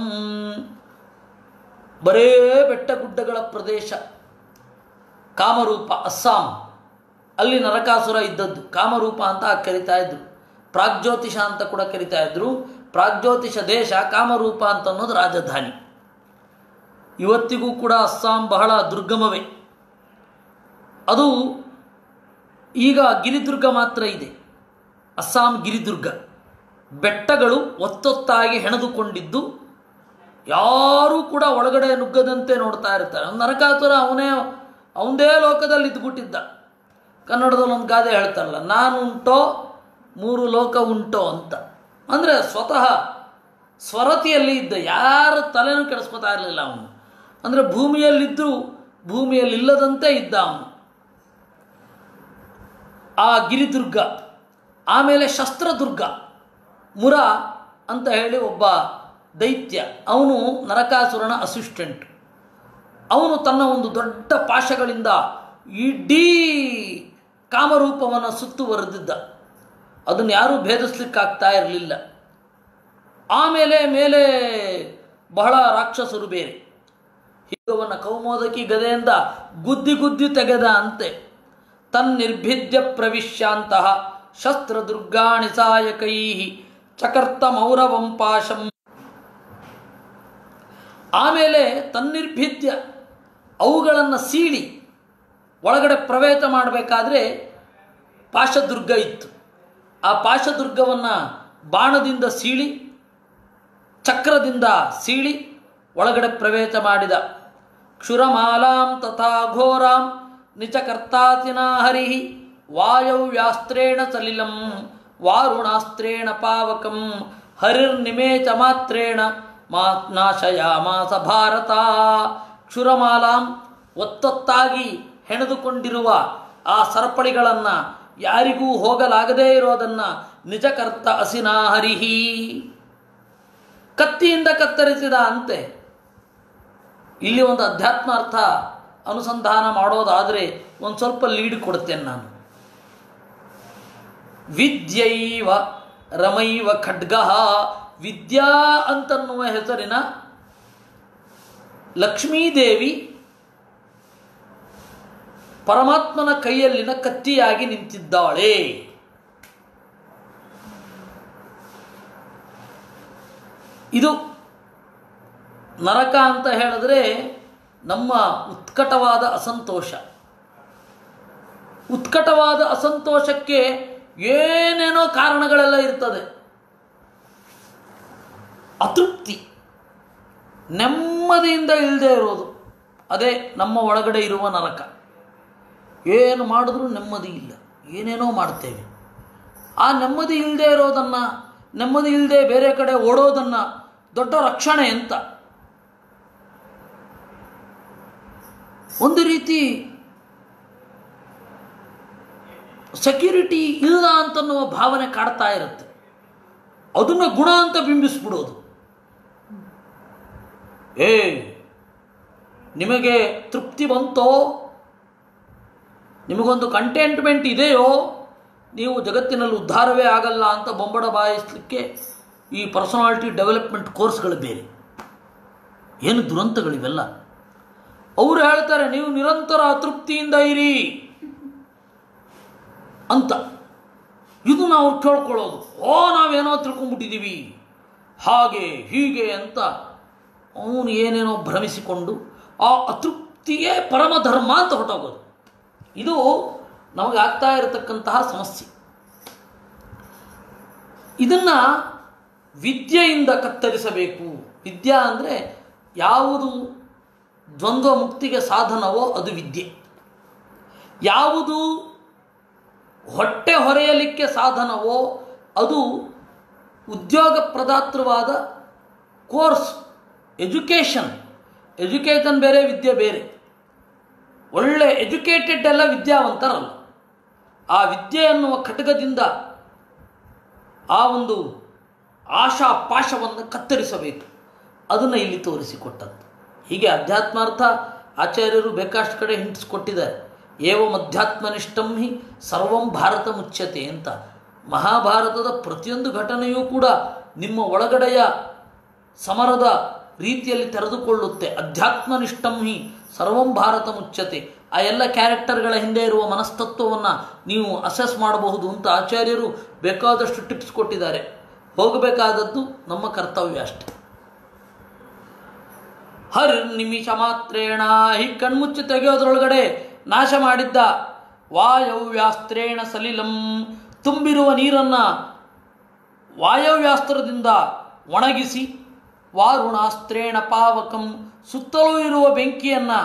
ಬರೇ ಬೆಟ್ಟ ಗುಡ್ಡಗಳ ಪ್ರದೇಶ ಕಾಮರೂಪ ಅಸ್ಸಾಂ ಅಲ್ಲಿ ನರಕಾಸುರ ಇದ್ದದ್ದು ಕಾಮರೂಪ ಅಂತ ಕರಿತಾ ಇದ್ರು ಪ್ರಾಗ್ಜ್ಯೋತಿಷ ಅಂತ ಕೂಡ ಕರಿತಾ ಇದ್ರು ಪ್ರಾಗ್ಜ್ಯೋತಿಷ ದೇಶ ಕಾಮರೂಪ ಅಂತ ಅನ್ನೋದು ರಾಜಧಾನಿ ಇವತ್ತಿಗೂ ಕೂಡ ಅಸ್ಸಾಂ ಬಹಳ ದುರ್ಗಮವೇ ಅದು ಈಗ ಗಿರಿದುರ್ಗ ಮಾತ್ರ ಇದೆ ಅಸ್ಸಾಂ ಗಿರಿದುರ್ಗ ಬೆಟ್ಟಗಳು ಒತ್ತೊತ್ತಾಗಿ ಹೆಣೆದುಕೊಂಡಿದ್ದು ಯಾರೂ ಕೂಡ ಒಳಗಡೆ ನುಗ್ಗದಂತೆ ನೋಡ್ತಾ ಇರ್ತಾರೆ ನರಕಾಸುರ ಅವನೇ ಅವನದೇ ಲೋಕದಲ್ಲಿ ಇದ್ದುಬಿಟ್ಟಿದ್ದ ಕನ್ನಡದಲ್ಲಿ ಒಂದು ಗಾದೆ ಹೇಳ್ತಾರಲ್ಲ ನಾನುಂಟೋ ಮೂರು ಲೋಕ ಉಂಟೋ ಅಂತ ಅಂದರೆ ಸ್ವತಃ ಸ್ವರತಿಯಲ್ಲಿ ಇದ್ದ ಯಾರ ತಲೆನೂ ಕೆಡಿಸ್ಕೊತಾ ಇರಲಿಲ್ಲ ಅವನು ಅಂದರೆ ಭೂಮಿಯಲ್ಲಿದ್ದರೂ ಭೂಮಿಯಲ್ಲಿಲ್ಲದಂತೆ ಇದ್ದ ಅವನು ಆ ಗಿರಿದುರ್ಗ ಆಮೇಲೆ ಶಸ್ತ್ರದುರ್ಗ ಮುರ ಅಂತ ಹೇಳಿ ಒಬ್ಬ ದೈತ್ಯ ಅವನು ನರಕಾಸುರನ ಅಸಿಸ್ಟೆಂಟ್ ಅವನು ತನ್ನ ಒಂದು ದೊಡ್ಡ ಪಾಶಗಳಿಂದ ಇಡೀ ಕಾಮರೂಪವನ್ನು ಸುತ್ತುವರೆದಿದ್ದ ಅದನ್ನು ಯಾರೂ ಭೇದಿಸ್ಲಿಕ್ಕಾಗ್ತಾ ಇರಲಿಲ್ಲ ಆಮೇಲೆ ಮೇಲೆ ಬಹಳ ರಾಕ್ಷಸರು ಬೇರೆ ಹೀಗವನ್ನ ಕೌಮೋದಕಿ ಗದೆಯಿಂದ ಗುದ್ದಿ ಗುದ್ದಿ ತೆಗೆದ ಅಂತೆ ತನ್ನಿರ್ಭಿದ್ಯ ಪ್ರವಿಶ್ಯಾಂತಹ ಶಸ್ತ್ರದುರ್ಗಾಣಿ ಸಾಯಕೈ ಚಕರ್ತ ಮೌರವಂ ಪಾಶಂ ಆಮೇಲೆ ತನ್ನಿರ್ಭಿದ್ಯ ಅವುಗಳನ್ನು ಸೀಳಿ ಒಳಗಡೆ ಪ್ರವೇಶ ಮಾಡಬೇಕಾದ್ರೆ ಪಾಶದುರ್ಗ ಇತ್ತು ಆ ಪಾಶದುರ್ಗವನ್ನು ಬಾಣದಿಂದ ಸೀಳಿ ಚಕ್ರದಿಂದ ಸೀಳಿ ಒಳಗಡೆ ಪ್ರವೇಶ ಮಾಡಿದ ಕ್ಷುರಮಾಲಾಂ ತಥಾ ಘೋರಾಂ ನಿಚಕರ್ತಾತಿನ ಹರಿ ವಾಯವ್ಯಾಸ್ತ್ರೇಣ ಸಲಿಲಂ ವಾರುಣಾಸ್ತ್ರೇಣ ಪಾವಕಂ ಹರಿರ್ನಿಮೇಚ ಮಾತ್ರೇಣ ಮಾ ನಾಶಯಾಮಾಸ ಭಾರತ ಕ್ಷುರಮಾಲಾಂ ಒತ್ತೊತ್ತಾಗಿ ಹೆಣೆದುಕೊಂಡಿರುವ ಆ ಸರಪಳಿಗಳನ್ನು ಯಾರಿಗೂ ಹೋಗಲಾಗದೇ ಇರೋದನ್ನು ನಿಜಕರ್ತ ಅಸಿನಾ ಹರಿಹಿ ಕತ್ತಿಯಿಂದ ಕತ್ತರಿಸಿದ ಅಂತೆ ಇಲ್ಲಿ ಒಂದು ಅಧ್ಯಾತ್ಮ ಅರ್ಥ ಅನುಸಂಧಾನ ಮಾಡೋದಾದರೆ ಒಂದು ಸ್ವಲ್ಪ ಲೀಡ್ ಕೊಡ್ತೇನೆ ನಾನು ವಿದ್ಯೈವ ರಮೈವ ಖಡ್ಗ ವಿದ್ಯಾ ಅಂತನ್ನುವ ಹೆಸರಿನ ಲಕ್ಷ್ಮೀದೇವಿ ಪರಮಾತ್ಮನ ಕೈಯಲ್ಲಿನ ಕತ್ತಿಯಾಗಿ ನಿಂತಿದ್ದಾಳೆ ಇದು ನರಕ ಅಂತ ಹೇಳಿದ್ರೆ ನಮ್ಮ ಉತ್ಕಟವಾದ ಅಸಂತೋಷ ಉತ್ಕಟವಾದ ಅಸಂತೋಷಕ್ಕೆ ಏನೇನೋ ಕಾರಣಗಳೆಲ್ಲ ಇರ್ತದೆ ಅತೃಪ್ತಿ ನೆಮ್ಮದಿಯಿಂದ ಇಲ್ಲದೆ ಇರೋದು ಅದೇ ನಮ್ಮ ಒಳಗಡೆ ಇರುವ ನರಕ ಏನು ಮಾಡಿದ್ರೂ ನೆಮ್ಮದಿ ಇಲ್ಲ ಏನೇನೋ ಮಾಡ್ತೇವೆ ಆ ನೆಮ್ಮದಿ ಇಲ್ಲದೆ ಇರೋದನ್ನು ನೆಮ್ಮದಿ ಇಲ್ಲದೆ ಬೇರೆ ಕಡೆ ಓಡೋದನ್ನು ದೊಡ್ಡ ರಕ್ಷಣೆ ಅಂತ ಒಂದು ರೀತಿ ಸೆಕ್ಯೂರಿಟಿ ಇಲ್ಲ ಅಂತನ್ನುವ ಭಾವನೆ ಕಾಡ್ತಾ ಇರುತ್ತೆ ಅದನ್ನು ಗುಣ ಅಂತ ಬಿಂಬಿಸ್ಬಿಡೋದು ಏ ನಿಮಗೆ ತೃಪ್ತಿ ಬಂತೋ ನಿಮಗೊಂದು ಕಂಟೆಂಟ್ಮೆಂಟ್ ಇದೆಯೋ ನೀವು ಜಗತ್ತಿನಲ್ಲಿ ಉದ್ಧಾರವೇ ಆಗಲ್ಲ ಅಂತ ಬೊಂಬಡ ಬಾಯಿಸಲಿಕ್ಕೆ ಈ ಪರ್ಸನಾಲಿಟಿ ಡೆವಲಪ್ಮೆಂಟ್ ಕೋರ್ಸ್ಗಳು ಬೇರೆ ಏನು ದುರಂತಗಳಿವೆಲ್ಲ ಅವರು ಹೇಳ್ತಾರೆ ನೀವು ನಿರಂತರ ಅತೃಪ್ತಿಯಿಂದ ಇರಿ ಅಂತ ಇದು ನಾವು ಕೇಳ್ಕೊಳ್ಳೋದು ಓ ನಾವೇನೋ ತಿಳ್ಕೊಂಡ್ಬಿಟ್ಟಿದ್ದೀವಿ ಹಾಗೆ ಹೀಗೆ ಅಂತ ಅವನು ಏನೇನೋ ಭ್ರಮಿಸಿಕೊಂಡು ಆ ಅತೃಪ್ತಿಯೇ ಪರಮಧರ್ಮ ಅಂತ ಹೊರಟೋಗೋದು ಇದು ನಮಗೆ ಆಗ್ತಾ ಇರತಕ್ಕಂತಹ ಸಮಸ್ಯೆ ಇದನ್ನು ವಿದ್ಯೆಯಿಂದ ಕತ್ತರಿಸಬೇಕು ವಿದ್ಯಾ ಅಂದರೆ ಯಾವುದು ದ್ವಂದ್ವ ಮುಕ್ತಿಗೆ ಸಾಧನವೋ ಅದು ವಿದ್ಯೆ ಯಾವುದು ಹೊಟ್ಟೆ ಹೊರೆಯಲಿಕ್ಕೆ ಸಾಧನವೋ ಅದು ಉದ್ಯೋಗ ಪ್ರದಾತೃವಾದ ಕೋರ್ಸ್ ಎಜುಕೇಷನ್ ಎಜುಕೇಷನ್ ಬೇರೆ ವಿದ್ಯೆ ಬೇರೆ ಒಳ್ಳೆ ಎಜುಕೇಟೆಡ್ ಎಲ್ಲ ವಿದ್ಯಾವಂತರಲ್ಲ ಆ ವಿದ್ಯೆ ಅನ್ನುವ ಖಡ್ಗದಿಂದ ಆ ಒಂದು ಆಶಾ ಪಾಶವನ್ನು ಕತ್ತರಿಸಬೇಕು ಅದನ್ನು ಇಲ್ಲಿ ತೋರಿಸಿಕೊಟ್ಟದ್ದು ಹೀಗೆ ಅಧ್ಯಾತ್ಮಾರ್ಥ ಆಚಾರ್ಯರು ಬೇಕಷ್ಟು ಕಡೆ ಹಿಂಟ್ಸ್ ಕೊಟ್ಟಿದ್ದಾರೆ ಏವಂ ಅಧ್ಯಾತ್ಮನಿಷ್ಠಂ ಹಿ ಸರ್ವಂ ಭಾರತ ಮುಚ್ಯತೆ ಅಂತ ಮಹಾಭಾರತದ ಪ್ರತಿಯೊಂದು ಘಟನೆಯೂ ಕೂಡ ನಿಮ್ಮ ಒಳಗಡೆಯ ಸಮರದ ರೀತಿಯಲ್ಲಿ ತೆರೆದುಕೊಳ್ಳುತ್ತೆ ಅಧ್ಯಾತ್ಮನಿಷ್ಠಂ ಹಿ ಸರ್ವಂ ಭಾರತ ಮುಚ್ಚತೆ ಆ ಎಲ್ಲ ಕ್ಯಾರೆಕ್ಟರ್ಗಳ ಹಿಂದೆ ಇರುವ ಮನಸ್ತತ್ವವನ್ನು ನೀವು ಅಸೆಸ್ ಮಾಡಬಹುದು ಅಂತ ಆಚಾರ್ಯರು ಬೇಕಾದಷ್ಟು ಟಿಪ್ಸ್ ಕೊಟ್ಟಿದ್ದಾರೆ ಹೋಗಬೇಕಾದದ್ದು ನಮ್ಮ ಕರ್ತವ್ಯ ಅಷ್ಟೆ ಹರ್ ನಿಮಿಷ ಮಾತ್ರೇಣ ಹೀಗೆ ಕಣ್ಮುಚ್ಚಿ ತೆಗೆಯೋದ್ರೊಳಗಡೆ ನಾಶ ಮಾಡಿದ್ದ ವಾಯವ್ಯಾಸ್ತ್ರೇಣ ಸಲಿಲಂ ತುಂಬಿರುವ ನೀರನ್ನು ವಾಯವ್ಯಾಸ್ತ್ರದಿಂದ ಒಣಗಿಸಿ ವಾರುಣಾಸ್ತ್ರೇಣ ಪಾವಕಂ ಸುತ್ತಲೂ ಇರುವ ಬೆಂಕಿಯನ್ನು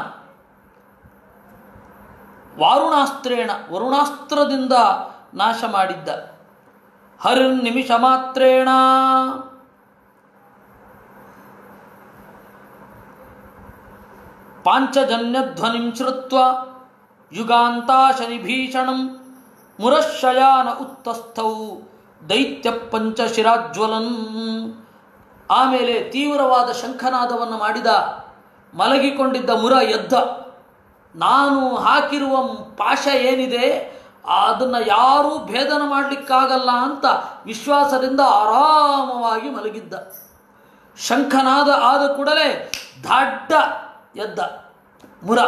ವಾರುಣಾಸ್ತ್ರೇಣ ವರುಣಾಸ್ತ್ರದಿಂದ ನಾಶ ಮಾಡಿದ್ದ ಹರಿರ್ ನಿಮಿಷ ಮಾತ್ರೇಣ ಪಾಂಚಜನ್ಯಧ್ವನಿಂ ಶ್ರುತ್ವ ಯುಗಾಂತಾಶನಿಭೀಷಣಂ ಮುರಶಯಾನ ಉತ್ತಸ್ಥೌ ದೈತ್ಯ ಪಂಚಶಿರಾಜ್ವಲನ್ ಆಮೇಲೆ ತೀವ್ರವಾದ ಶಂಖನಾದವನ್ನು ಮಾಡಿದ ಮಲಗಿಕೊಂಡಿದ್ದ ಮುರ ಎದ್ದ ನಾನು ಹಾಕಿರುವ ಪಾಶ ಏನಿದೆ ಅದನ್ನು ಯಾರೂ ಭೇದನ ಮಾಡಲಿಕ್ಕಾಗಲ್ಲ ಅಂತ ವಿಶ್ವಾಸದಿಂದ ಆರಾಮವಾಗಿ ಮಲಗಿದ್ದ ಶಂಖನಾದ ಆದ ಕೂಡಲೇ ದಡ್ಡ ಎದ್ದ ಮುರ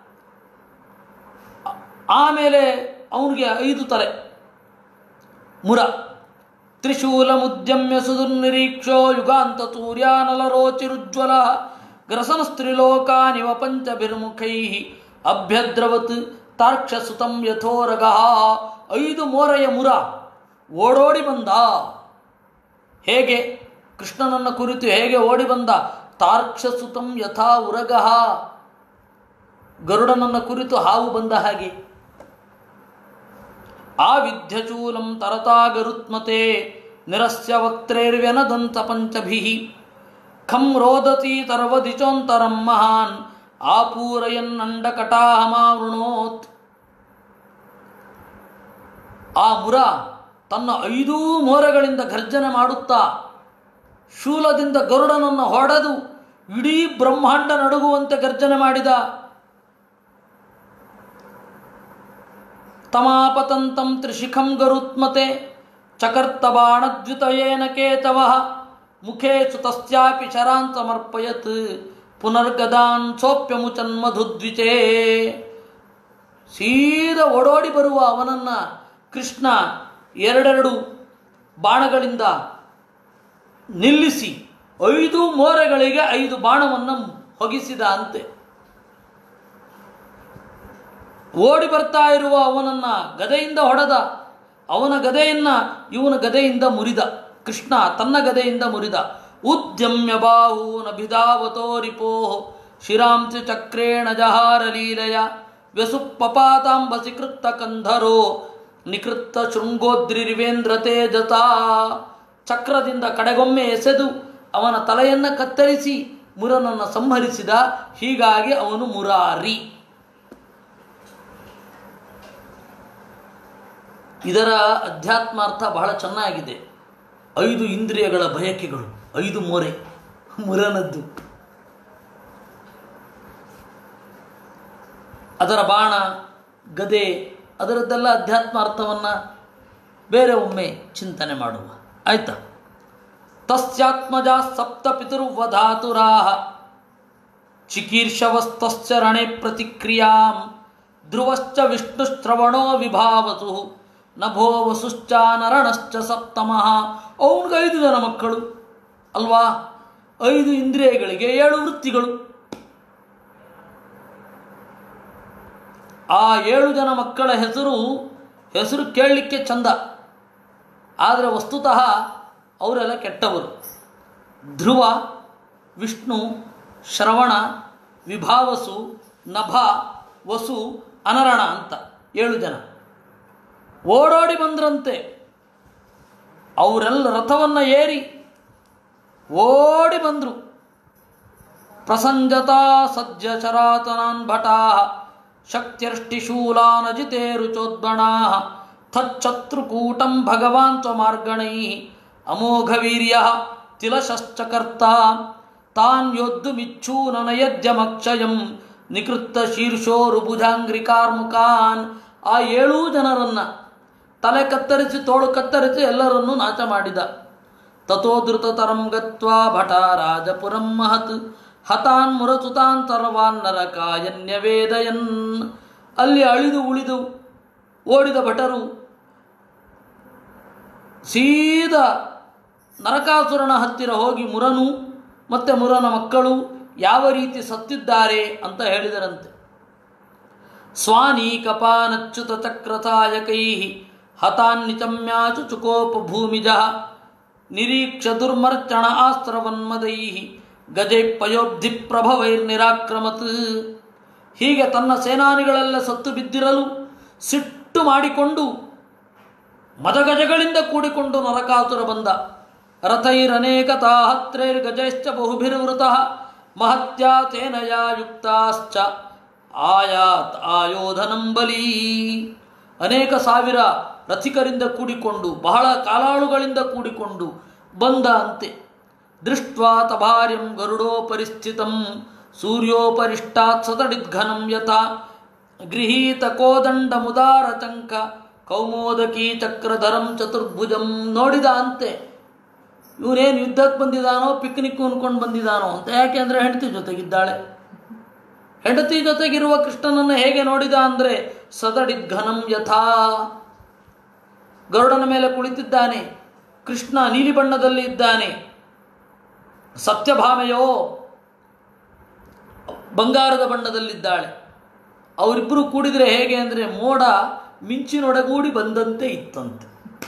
ಆಮೇಲೆ ಅವನಿಗೆ ಐದು ತಲೆ ಮುರ ತ್ರಿಶೂಲ ಮುದ್ಯಮ್ಯ ಸುದುರ್ನಿರೀಕ್ಷೋ ಯುಗಾಂತ ಸೂರ್ಯಾನಲರೋಚಿರುಜ್ವಲ ಗ್ರಸನಸ್ತ್ರಿಲೋಕಾನಿವ ಪಂಚಭಿರ್ಮುಖೈ ಅಭ್ಯದ್ರವತ್ ತಾರ್ಕ್ಷಸುತಂ ಯಥೋರಗ ಐದು ಮೋರೆಯ ಮುರ ಓಡೋಡಿ ಬಂದ ಹೇಗೆ ಕೃಷ್ಣನನ್ನ ಕುರಿತು ಹೇಗೆ ಓಡಿ ಬಂದ ತಾರ್ಕ್ಷಸುತಂ ಯಥಾ ಉರಗಃ ಗರುಡನನ್ನ ಕುರಿತು ಹಾವು ಬಂದ ಹಾಗೆ ಆವಿಧ್ಯಚೂಲಂ ತರತಾ ಗರುತ್ಮತೆ ನಿರಸ್ಯ ವಕ್ತ್ರೈರ್ವ್ಯನದಂತ ಪಂಚಭಿ ಖಂ ರೋದತಿ ತರ್ವದಿಚೋಂತರಂ ಮಹಾನ್ ಆಪೂರಯನ್ನಂಡಕಟಾಹಮಾವೃಣೋತ್ ಆ ಮುರ ತನ್ನ ಐದೂ ಮೋರಗಳಿಂದ ಗರ್ಜನೆ ಮಾಡುತ್ತಾ ಶೂಲದಿಂದ ಗರುಡನನ್ನು ಹೊಡೆದು ಇಡೀ ಬ್ರಹ್ಮಾಂಡ ನಡುಗುವಂತೆ ಗರ್ಜನೆ ಮಾಡಿದ ತಮಾಪತಂತಂ ತ್ರಿಶಿಖಂ ಗರುತ್ಮತೆ ಚಕರ್ತ ಬಾಣದ್ಯುತಯೇನ ಕೇತವ ಮುಖೇ ಸುತಸ್ಯಾಪಿ ಶರಾನ್ ಸಮರ್ಪಯತ್ ಪುನರ್ಗದಾನ್ ಸೋಪ್ಯಮುಚನ್ ಮಧುದ್ವಿಚೇ ಸೀದಾ ಓಡೋಡಿ ಬರುವ ಅವನನ್ನ ಕೃಷ್ಣ ಎರಡೆರಡು ಬಾಣಗಳಿಂದ ನಿಲ್ಲಿಸಿ ಐದು ಮೋರೆಗಳಿಗೆ ಐದು ಬಾಣವನ್ನು ಹೊಗಿಸಿದ ಅಂತೆ ಓಡಿ ಬರ್ತಾ ಇರುವ ಅವನನ್ನ ಗದೆಯಿಂದ ಹೊಡೆದ ಅವನ ಗದೆಯನ್ನ ಇವನ ಗದೆಯಿಂದ ಮುರಿದ ಕೃಷ್ಣ ತನ್ನ ಗದೆಯಿಂದ ಮುರಿದ ಉದ್ಯಮ್ಯ ಬಾಹೂನ ಭಿಧಾವತೋ ರಿಪೋ ಶಿರಾಂಸಿ ಚಕ್ರೇಣ ಜಹಾರ ಲೀಲಯ ವ್ಯಸುಪ್ಪಪಾತಾಂಬಸಿ ಕೃತ್ತ ಕಂಧರೋ ನಿಕೃತ್ತ ಶೃಂಗೋದ್ರಿರಿವೇಂದ್ರ ತೇಜತಾ ಚಕ್ರದಿಂದ ಕಡೆಗೊಮ್ಮೆ ಎಸೆದು ಅವನ ತಲೆಯನ್ನು ಕತ್ತರಿಸಿ ಮುರನನ್ನು ಸಂಹರಿಸಿದ ಹೀಗಾಗಿ ಅವನು ಮುರಾರಿ ಇದರ ಅಧ್ಯಾತ್ಮಾರ್ಥ ಬಹಳ ಚೆನ್ನಾಗಿದೆ ಐದು ಇಂದ್ರಿಯಗಳ ಬಯಕೆಗಳು ಐದು ಮೋರೆ ಮುರನದ್ದು ಅದರ ಬಾಣ ಗದೆ ಅದರದ್ದೆಲ್ಲ ಅಧ್ಯಾತ್ಮ ಅರ್ಥವನ್ನು ಬೇರೆ ಒಮ್ಮೆ ಚಿಂತನೆ ಮಾಡುವ ಆಯ್ತಾ ತಸ್ಯಾತ್ಮಜ ಸಪ್ತ ಪಿತುರ್ವಧಾತುರಾಹ ಚಿಕೀರ್ಷವಸ್ತಶ್ಚ ರಣೆ ಪ್ರತಿಕ್ರಿಯಾಂ ಧ್ರುವಶ್ಚ ವಿಷ್ಣುಶ್ರವಣೋ ವಿಭಾವತು ನಭೋ ವಸುಶ್ಚ ನರಣಶ್ಚ ಸಪ್ತಮಃ ಅವನಿಗೆ ಐದು ಜನ ಮಕ್ಕಳು ಅಲ್ವಾ ಐದು ಇಂದ್ರಿಯಗಳಿಗೆ ಏಳು ವೃತ್ತಿಗಳು ಆ ಏಳು ಜನ ಮಕ್ಕಳ ಹೆಸರು ಹೆಸರು ಕೇಳಲಿಕ್ಕೆ ಚಂದ ಆದರೆ ವಸ್ತುತಃ ಅವರೆಲ್ಲ ಕೆಟ್ಟವರು ಧ್ರುವ ವಿಷ್ಣು ಶ್ರವಣ ವಿಭಾವಸು ನಭ ವಸು ಅನರಣ ಅಂತ ಏಳು ಜನ ಓಡೋಡಿ ಬಂದ್ರಂತೆ ಅವರೆಲ್ಲ ರಥವನ್ನು ಏರಿ ಓಡಿ ಬಂದರು ಪ್ರಸಂಜತಾ ಸದ್ಯ ಚರಾತನಾನ್ ಭಟಾ ಶಕ್ತ್ಯರ್ಷ್ಟಿಶೂಲಾನಜಿತೆ ರುಚೋದ್ಬಣಾ ತಚ್ಚತ್ರುಕೂಟಂ ಭಗವಾನ್ ತ್ವಮಾರ್ಗಣೈ ಅಮೋಘವೀರ್ಯ ತಿಲಶಶ್ಚಕರ್ತ ತಾನ್ ಯೋದ್ದುಮಿಚ್ಛೂನನಯದ್ಯಮಕ್ಷಯಂ ನಿಕೃತ್ತ ಶೀರ್ಷೋರುಭುಜಾಂಗ್ರಿಕಾರ್ಮುಕಾನ್ ಆ ಏಳೂ ಜನರನ್ನ ತಲೆ ಕತ್ತರಿಸಿ ತೋಳು ಕತ್ತರಿಸಿ ಎಲ್ಲರನ್ನೂ ನಾಶ ಮಾಡಿದ ತಥೋ ಧೃತತರಂ ಗತ್ವಾ ಭಟ ರಾಜಪುರಂ ಮಹತ್ ಹತಾನ್ ಮುರಸುತಾನ್ ಸರ್ವಾನ್ ನರಕಾಯನ್ಯವೇದಯನ್ ಅಲ್ಲಿ ಅಳಿದು ಉಳಿದು ಓಡಿದ ಭಟರು ಸೀದಾ ನರಕಾಸುರನ ಹತ್ತಿರ ಹೋಗಿ ಮುರನು ಮತ್ತು ಮುರನ ಮಕ್ಕಳು ಯಾವ ರೀತಿ ಸತ್ತಿದ್ದಾರೆ ಅಂತ ಹೇಳಿದರಂತೆ ಸ್ವಾನೀಕಪಾನಚ್ಯುತ ಚಕ್ರಸಾಯಕೈ ಹತಾನ್ನಿಚಮ್ಯಾಚು ಚುಕೋಪ ಭೂಮಿಜ ನಿರೀಕ್ಷ ದುರ್ಮರ್ಚಣ ಆಸ್ತ್ರವನ್ಮದೈ ಗಜೈ ಪಯೋಬ್ಧಿ ಪ್ರಭವೈರ್ನಿರಾಕ್ರಮತ್ ಹೀಗೆ ತನ್ನ ಸೇನಾನಿಗಳೆಲ್ಲ ಸತ್ತು ಬಿದ್ದಿರಲು ಸಿಟ್ಟು ಮಾಡಿಕೊಂಡು ಮದಗಜಗಳಿಂದ ಕೂಡಿಕೊಂಡು ನರಕಾಸುರ ಬಂದ ರಥೈರನೇಕತಾ ಹತ್ರೈರ್ಗಜೈಶ್ಚ ಬಹುಭಿರ್ವೃತಃ ಮಹತ್ಯಾ ತೇನಯಾ ಯುಕ್ತಾಶ್ಚ ಆಯಾತ್ ಆಯೋಧನಂ ಬಲಿ ಅನೇಕ ಸಾವಿರ ರಥಿಕರಿಂದ ಕೂಡಿಕೊಂಡು ಬಹಳ ಕಾಲಾಳುಗಳಿಂದ ಕೂಡಿಕೊಂಡು ಬಂದ ಅಂತೆ ದೃಷ್ಟ್ವಾ ತಭಾರ್ಯಂ ಗರುಡೋಪರಿಸ್ಥಿತಂ ಸೂರ್ಯೋಪರಿಷ್ಟಾತ್ ಸತಡಿದ್ಘನಂ ಯಥಾ ಗೃಹೀತ ಕೋದಂಡ ಮುದಾರ ಚಂಕ ಕೌಮೋದಕಿ ಚಕ್ರಧರಂ ಚತುರ್ಭುಜಂ ನೋಡಿದ ಅಂತೆ ಇವನೇನು ಯುದ್ಧಕ್ಕೆ ಬಂದಿದ್ದಾನೋ ಪಿಕ್ನಿಕ್ ಅನ್ಕೊಂಡು ಬಂದಿದ್ದಾನೋ ಅಂತ ಯಾಕೆ ಅಂದರೆ ಹೆಂಡತಿ ಜೊತೆಗಿದ್ದಾಳೆ ಹೆಂಡತಿ ಜೊತೆಗಿರುವ ಕೃಷ್ಣನನ್ನು ಹೇಗೆ ನೋಡಿದ ಅಂದರೆ ಸದಡಿದ್ಘನಂ ಯಥಾ ಗರುಡನ ಮೇಲೆ ಕುಳಿತಿದ್ದಾನೆ ಕೃಷ್ಣ ನೀಲಿ ಬಣ್ಣದಲ್ಲಿ ಇದ್ದಾನೆ ಸತ್ಯಭಾಮೆಯೋ ಬಂಗಾರದ ಬಣ್ಣದಲ್ಲಿದ್ದಾಳೆ ಅವರಿಬ್ಬರು ಕೂಡಿದರೆ ಹೇಗೆ ಅಂದರೆ ಮೋಡ ಮಿಂಚಿನೊಡಗೂಡಿ ಬಂದಂತೆ ಇತ್ತಂತೆ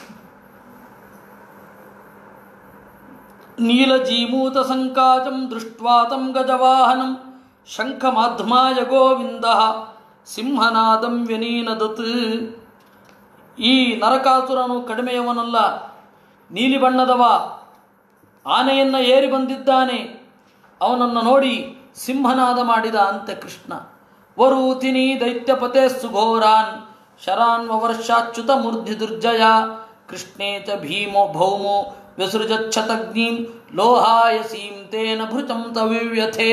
ನೀಲಜೀಮೂತ ಸಂಕಾಚಂ ದೃಷ್ಟ್ವಾ ತಂ ಗಜವಾಹನಂ ಶಂಖಮಾಧ್ಮಾಯ ಗೋವಿಂದ ಸಿಂಹನಾದಂ ವ್ಯನೀನದತ್ ಈ ನರಕಾಸುರನು ಕಡಿಮೆಯವನಲ್ಲ ನೀಲಿ ಬಣ್ಣದವ ಆನೆಯನ್ನು ಏರಿ ಬಂದಿದ್ದಾನೆ ಅವನನ್ನು ನೋಡಿ ಸಿಂಹನಾದ ಮಾಡಿದ ಅಂತೆ ಕೃಷ್ಣ ವರೂತಿನಿ ದೈತ್ಯಪತೆ ಸುಘೋರಾನ್ ಶರಾನ್ವರ್ಷಾಚ್ಯುತ ಮೂರ್ಧಿ ದುರ್ಜಯ ಕೃಷ್ಣೇ ಚ ಭೀಮೋ ಭೌಮೋ ವ್ಯಸೃಜಚ್ಛತಗ್ನಿಂ ಲೋಹಾಯ ಸೀಂ ತೇನ ಭೃತಂ ತವಿವ್ಯಥೇ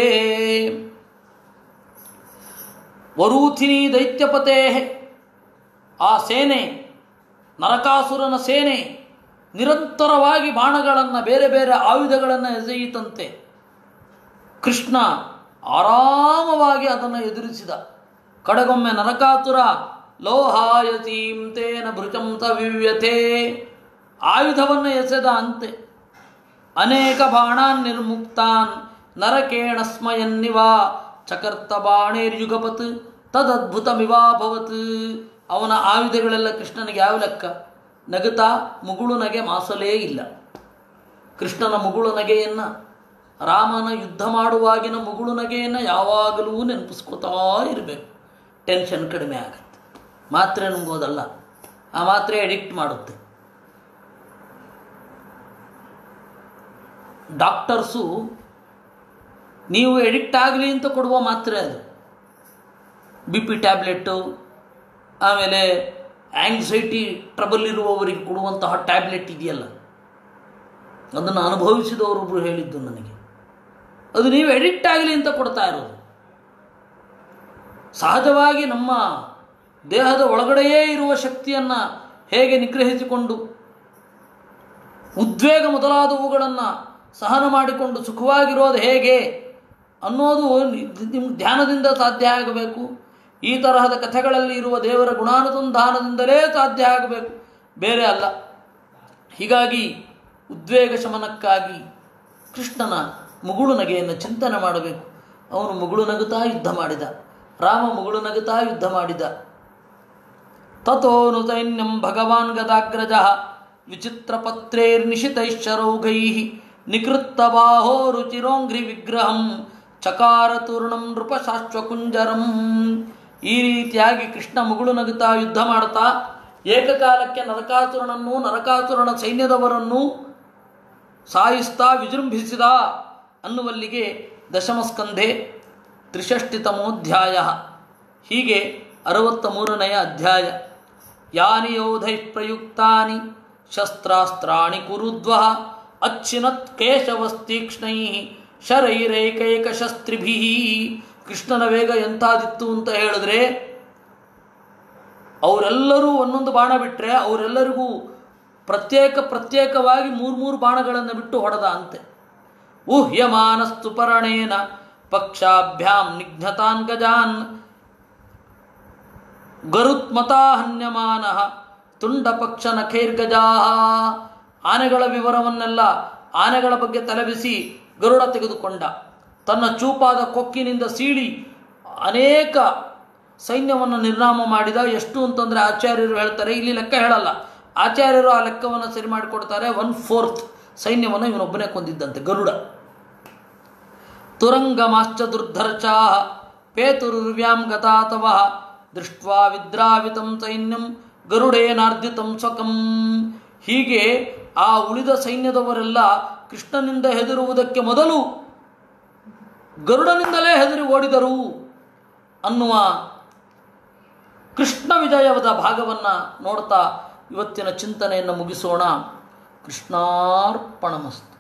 ವರೂಥಿನಿ ದೈತ್ಯಪತೆ ಆ ಸೇನೆ ನರಕಾಸುರನ ಸೇನೆ ನಿರಂತರವಾಗಿ ಬಾಣಗಳನ್ನು ಬೇರೆ ಬೇರೆ ಆಯುಧಗಳನ್ನು ಎಸೆಯಿತಂತೆ ಕೃಷ್ಣ ಆರಾಮವಾಗಿ ಅದನ್ನು ಎದುರಿಸಿದ ಕಡೆಗೊಮ್ಮೆ ನರಕಾಸುರ ಲೋಹಾಯತೀಂ ತೇನ ಭೃಜಂ ತವಿವ್ಯತೆ ಆಯುಧವನ್ನು ಎಸೆದ ಅಂತೆ ಅನೇಕ ಬಾಣಾನ್ ನಿರ್ಮುಕ್ತಾನ್ ನರಕೇಣ ಸ್ಮಯನ್ನಿವ ಚಕರ್ತ ಬಾಣೇರ್ಯುಗಪತ್ ತದದ್ಭುತಮಿವಾಭವತ್ ಅವನ ಆಯುಧಗಳೆಲ್ಲ ಕೃಷ್ಣನಿಗೆ ಯಾವ ಲೆಕ್ಕ ನಗುತ್ತಾ ಮುಗುಳು ನಗೆ ಮಾಸಲೇ ಇಲ್ಲ ಕೃಷ್ಣನ ಮುಗುಳು ನಗೆಯನ್ನು ರಾಮನ ಯುದ್ಧ ಮಾಡುವಾಗಿನ ಮುಗುಳು ನಗೆಯನ್ನು ಯಾವಾಗಲೂ ನೆನಪಿಸ್ಕೋತಾ ಇರಬೇಕು ಟೆನ್ಷನ್ ಕಡಿಮೆ ಆಗುತ್ತೆ ಮಾತ್ರೆ ನುಂಗೋದಲ್ಲ ಆ ಮಾತ್ರೆ ಎಡಿಕ್ಟ್ ಮಾಡುತ್ತೆ ಡಾಕ್ಟರ್ಸು ನೀವು ಎಡಿಕ್ಟ್ ಆಗಲಿ ಅಂತ ಕೊಡುವ ಮಾತ್ರೆ ಅದು ಬಿ ಪಿ ಟ್ಯಾಬ್ಲೆಟ್ಟು ಆಮೇಲೆ ಆಂಗ್ಸೈಟಿ ಟ್ರಬಲ್ ಇರುವವರಿಗೆ ಕೊಡುವಂತಹ ಟ್ಯಾಬ್ಲೆಟ್ ಇದೆಯಲ್ಲ ಅದನ್ನು ಅನುಭವಿಸಿದವರೊಬ್ಬರು ಹೇಳಿದ್ದು ನನಗೆ ಅದು ನೀವು ಎಡಿಕ್ಟ್ ಆಗಲಿ ಅಂತ ಕೊಡ್ತಾ ಇರೋದು ಸಹಜವಾಗಿ ನಮ್ಮ ದೇಹದ ಒಳಗಡೆಯೇ ಇರುವ ಶಕ್ತಿಯನ್ನು ಹೇಗೆ ನಿಗ್ರಹಿಸಿಕೊಂಡು ಉದ್ವೇಗ ಮೊದಲಾದವುಗಳನ್ನು ಸಹನ ಮಾಡಿಕೊಂಡು ಸುಖವಾಗಿರೋದು ಹೇಗೆ ಅನ್ನೋದು ನಿಮ್ಮ ಧ್ಯಾನದಿಂದ ಸಾಧ್ಯ ಆಗಬೇಕು ಈ ತರಹದ ಕಥೆಗಳಲ್ಲಿ ಇರುವ ದೇವರ ಗುಣಾನುಸಂಧಾನದಿಂದಲೇ ಸಾಧ್ಯ ಆಗಬೇಕು ಬೇರೆ ಅಲ್ಲ ಹೀಗಾಗಿ ಉದ್ವೇಗ ಶಮನಕ್ಕಾಗಿ ಕೃಷ್ಣನ ಮುಗುಳು ನಗೆಯನ್ನು ಚಿಂತನೆ ಮಾಡಬೇಕು ಅವನು ಮುಗುಳು ನಗುತ್ತಾ ಯುದ್ಧ ಮಾಡಿದ ರಾಮ ಮುಗುಳು ನಗುತ್ತಾ ಯುದ್ಧ ಮಾಡಿದ ತಥೋನು ಸೈನ್ಯಂ ಭಗವಾನ್ ಗದಾಗ್ರಜ ವಿಚಿತ್ರಪತ್ರೈರ್ನಿಶಿತೈಶ್ಚರೌಘೈ ನಿಕೃತ್ತ ಬಾಹೋ ರುಚಿರೋಂಘ್ರಿ ವಿಗ್ರಹಂ ಚಕಾರ ತೂರ್ಣಂ ನೃಪಶಾಶ್ವಕುಂಜರಂ ಈ ರೀತಿಯಾಗಿ ಕೃಷ್ಣ ಮುಗುಳು ನಗುತ್ತಾ ಯುದ್ಧ ಮಾಡ್ತಾ ಏಕಕಾಲಕ್ಕೆ ನರಕಾಸುರನನ್ನು ನರಕಾಸುರನ ಸೈನ್ಯದವರನ್ನು ಸಾಯಿಸ್ತಾ ವಿಜೃಂಭಿಸಿದ ಅನ್ನುವಲ್ಲಿಗೆ ದಶಮಸ್ಕಂಧೆ ತ್ರಿಷಷ್ಟಿತಮೋಧ್ಯಾಯ ಹೀಗೆ ಅರವತ್ತ ಮೂರನೆಯ ಅಧ್ಯಾಯ ಯಾನಿ ಯೋಧೈ ಪ್ರಯುಕ್ತಾನಿ ಶಸ್ತ್ರಾಸ್ತ್ರಾಣಿ ಕುರುದ್ವ ಅಚ್ಚಿನತ್ ಕೇಶವಸ್ತೀಕ್ಷ್ಣೈ ಶರೈರೈಕೈಕ ಶಸ್ತ್ರಿಭಿ ಕೃಷ್ಣನ ವೇಗ ಎಂಥದಿತ್ತು ಅಂತ ಹೇಳಿದ್ರೆ ಅವರೆಲ್ಲರೂ ಒಂದೊಂದು ಬಾಣ ಬಿಟ್ಟರೆ ಅವರೆಲ್ಲರಿಗೂ ಪ್ರತ್ಯೇಕ ಪ್ರತ್ಯೇಕವಾಗಿ ಮೂರು ಮೂರು ಬಾಣಗಳನ್ನು ಬಿಟ್ಟು ಹೊಡೆದ ಅಂತೆ ಊಹ್ಯಮಾನಸ್ತು ಪರಣೇನ ಪಕ್ಷಾಭ್ಯಾಂ ನಿಘ್ನತಾನ್ ಗಜಾನ್ ಗರುತ್ಮತಾಹನ್ಯಮಾನ ತುಂಡ ಪಕ್ಷ ನಖೈರ್ಗಜಾ ಆನೆಗಳ ವಿವರವನ್ನೆಲ್ಲ ಆನೆಗಳ ಬಗ್ಗೆ ತಲೆಬಿಸಿ ಗರುಡ ತೆಗೆದುಕೊಂಡ ತನ್ನ ಚೂಪಾದ ಕೊಕ್ಕಿನಿಂದ ಸೀಳಿ ಅನೇಕ ಸೈನ್ಯವನ್ನು ನಿರ್ನಾಮ ಮಾಡಿದ ಎಷ್ಟು ಅಂತಂದರೆ ಆಚಾರ್ಯರು ಹೇಳ್ತಾರೆ ಇಲ್ಲಿ ಲೆಕ್ಕ ಹೇಳಲ್ಲ ಆಚಾರ್ಯರು ಆ ಲೆಕ್ಕವನ್ನು ಸರಿ ಮಾಡಿಕೊಡ್ತಾರೆ ಒನ್ ಫೋರ್ತ್ ಸೈನ್ಯವನ್ನು ಇವನೊಬ್ಬನೇ ಕೊಂದಿದ್ದಂತೆ ಗರುಡ ತುರಂಗಮಾಶ್ಚ ದುರ್ಧರ್ಚಾ ಪೇತುರ್ವ್ಯಾಂ ಗತಾತವ ದೃಷ್ಟ್ವಾ ವಿದ್ರಾವಿತಂ ಸೈನ್ಯಂ ಗರುಡೇನಾರ್ಧಿತಂ ಸ್ವಕಂ ಹೀಗೆ ಆ ಉಳಿದ ಸೈನ್ಯದವರೆಲ್ಲ ಕೃಷ್ಣನಿಂದ ಹೆದರುವುದಕ್ಕೆ ಮೊದಲು ಗರುಡನಿಂದಲೇ ಹೆದರಿ ಓಡಿದರು ಅನ್ನುವ ಕೃಷ್ಣ ವಿಜಯ ವಿಜಯವಾದ ಭಾಗವನ್ನು ನೋಡ್ತಾ ಇವತ್ತಿನ ಚಿಂತನೆಯನ್ನು ಮುಗಿಸೋಣ ಕೃಷ್ಣಾರ್ಪಣಮಸ್ತು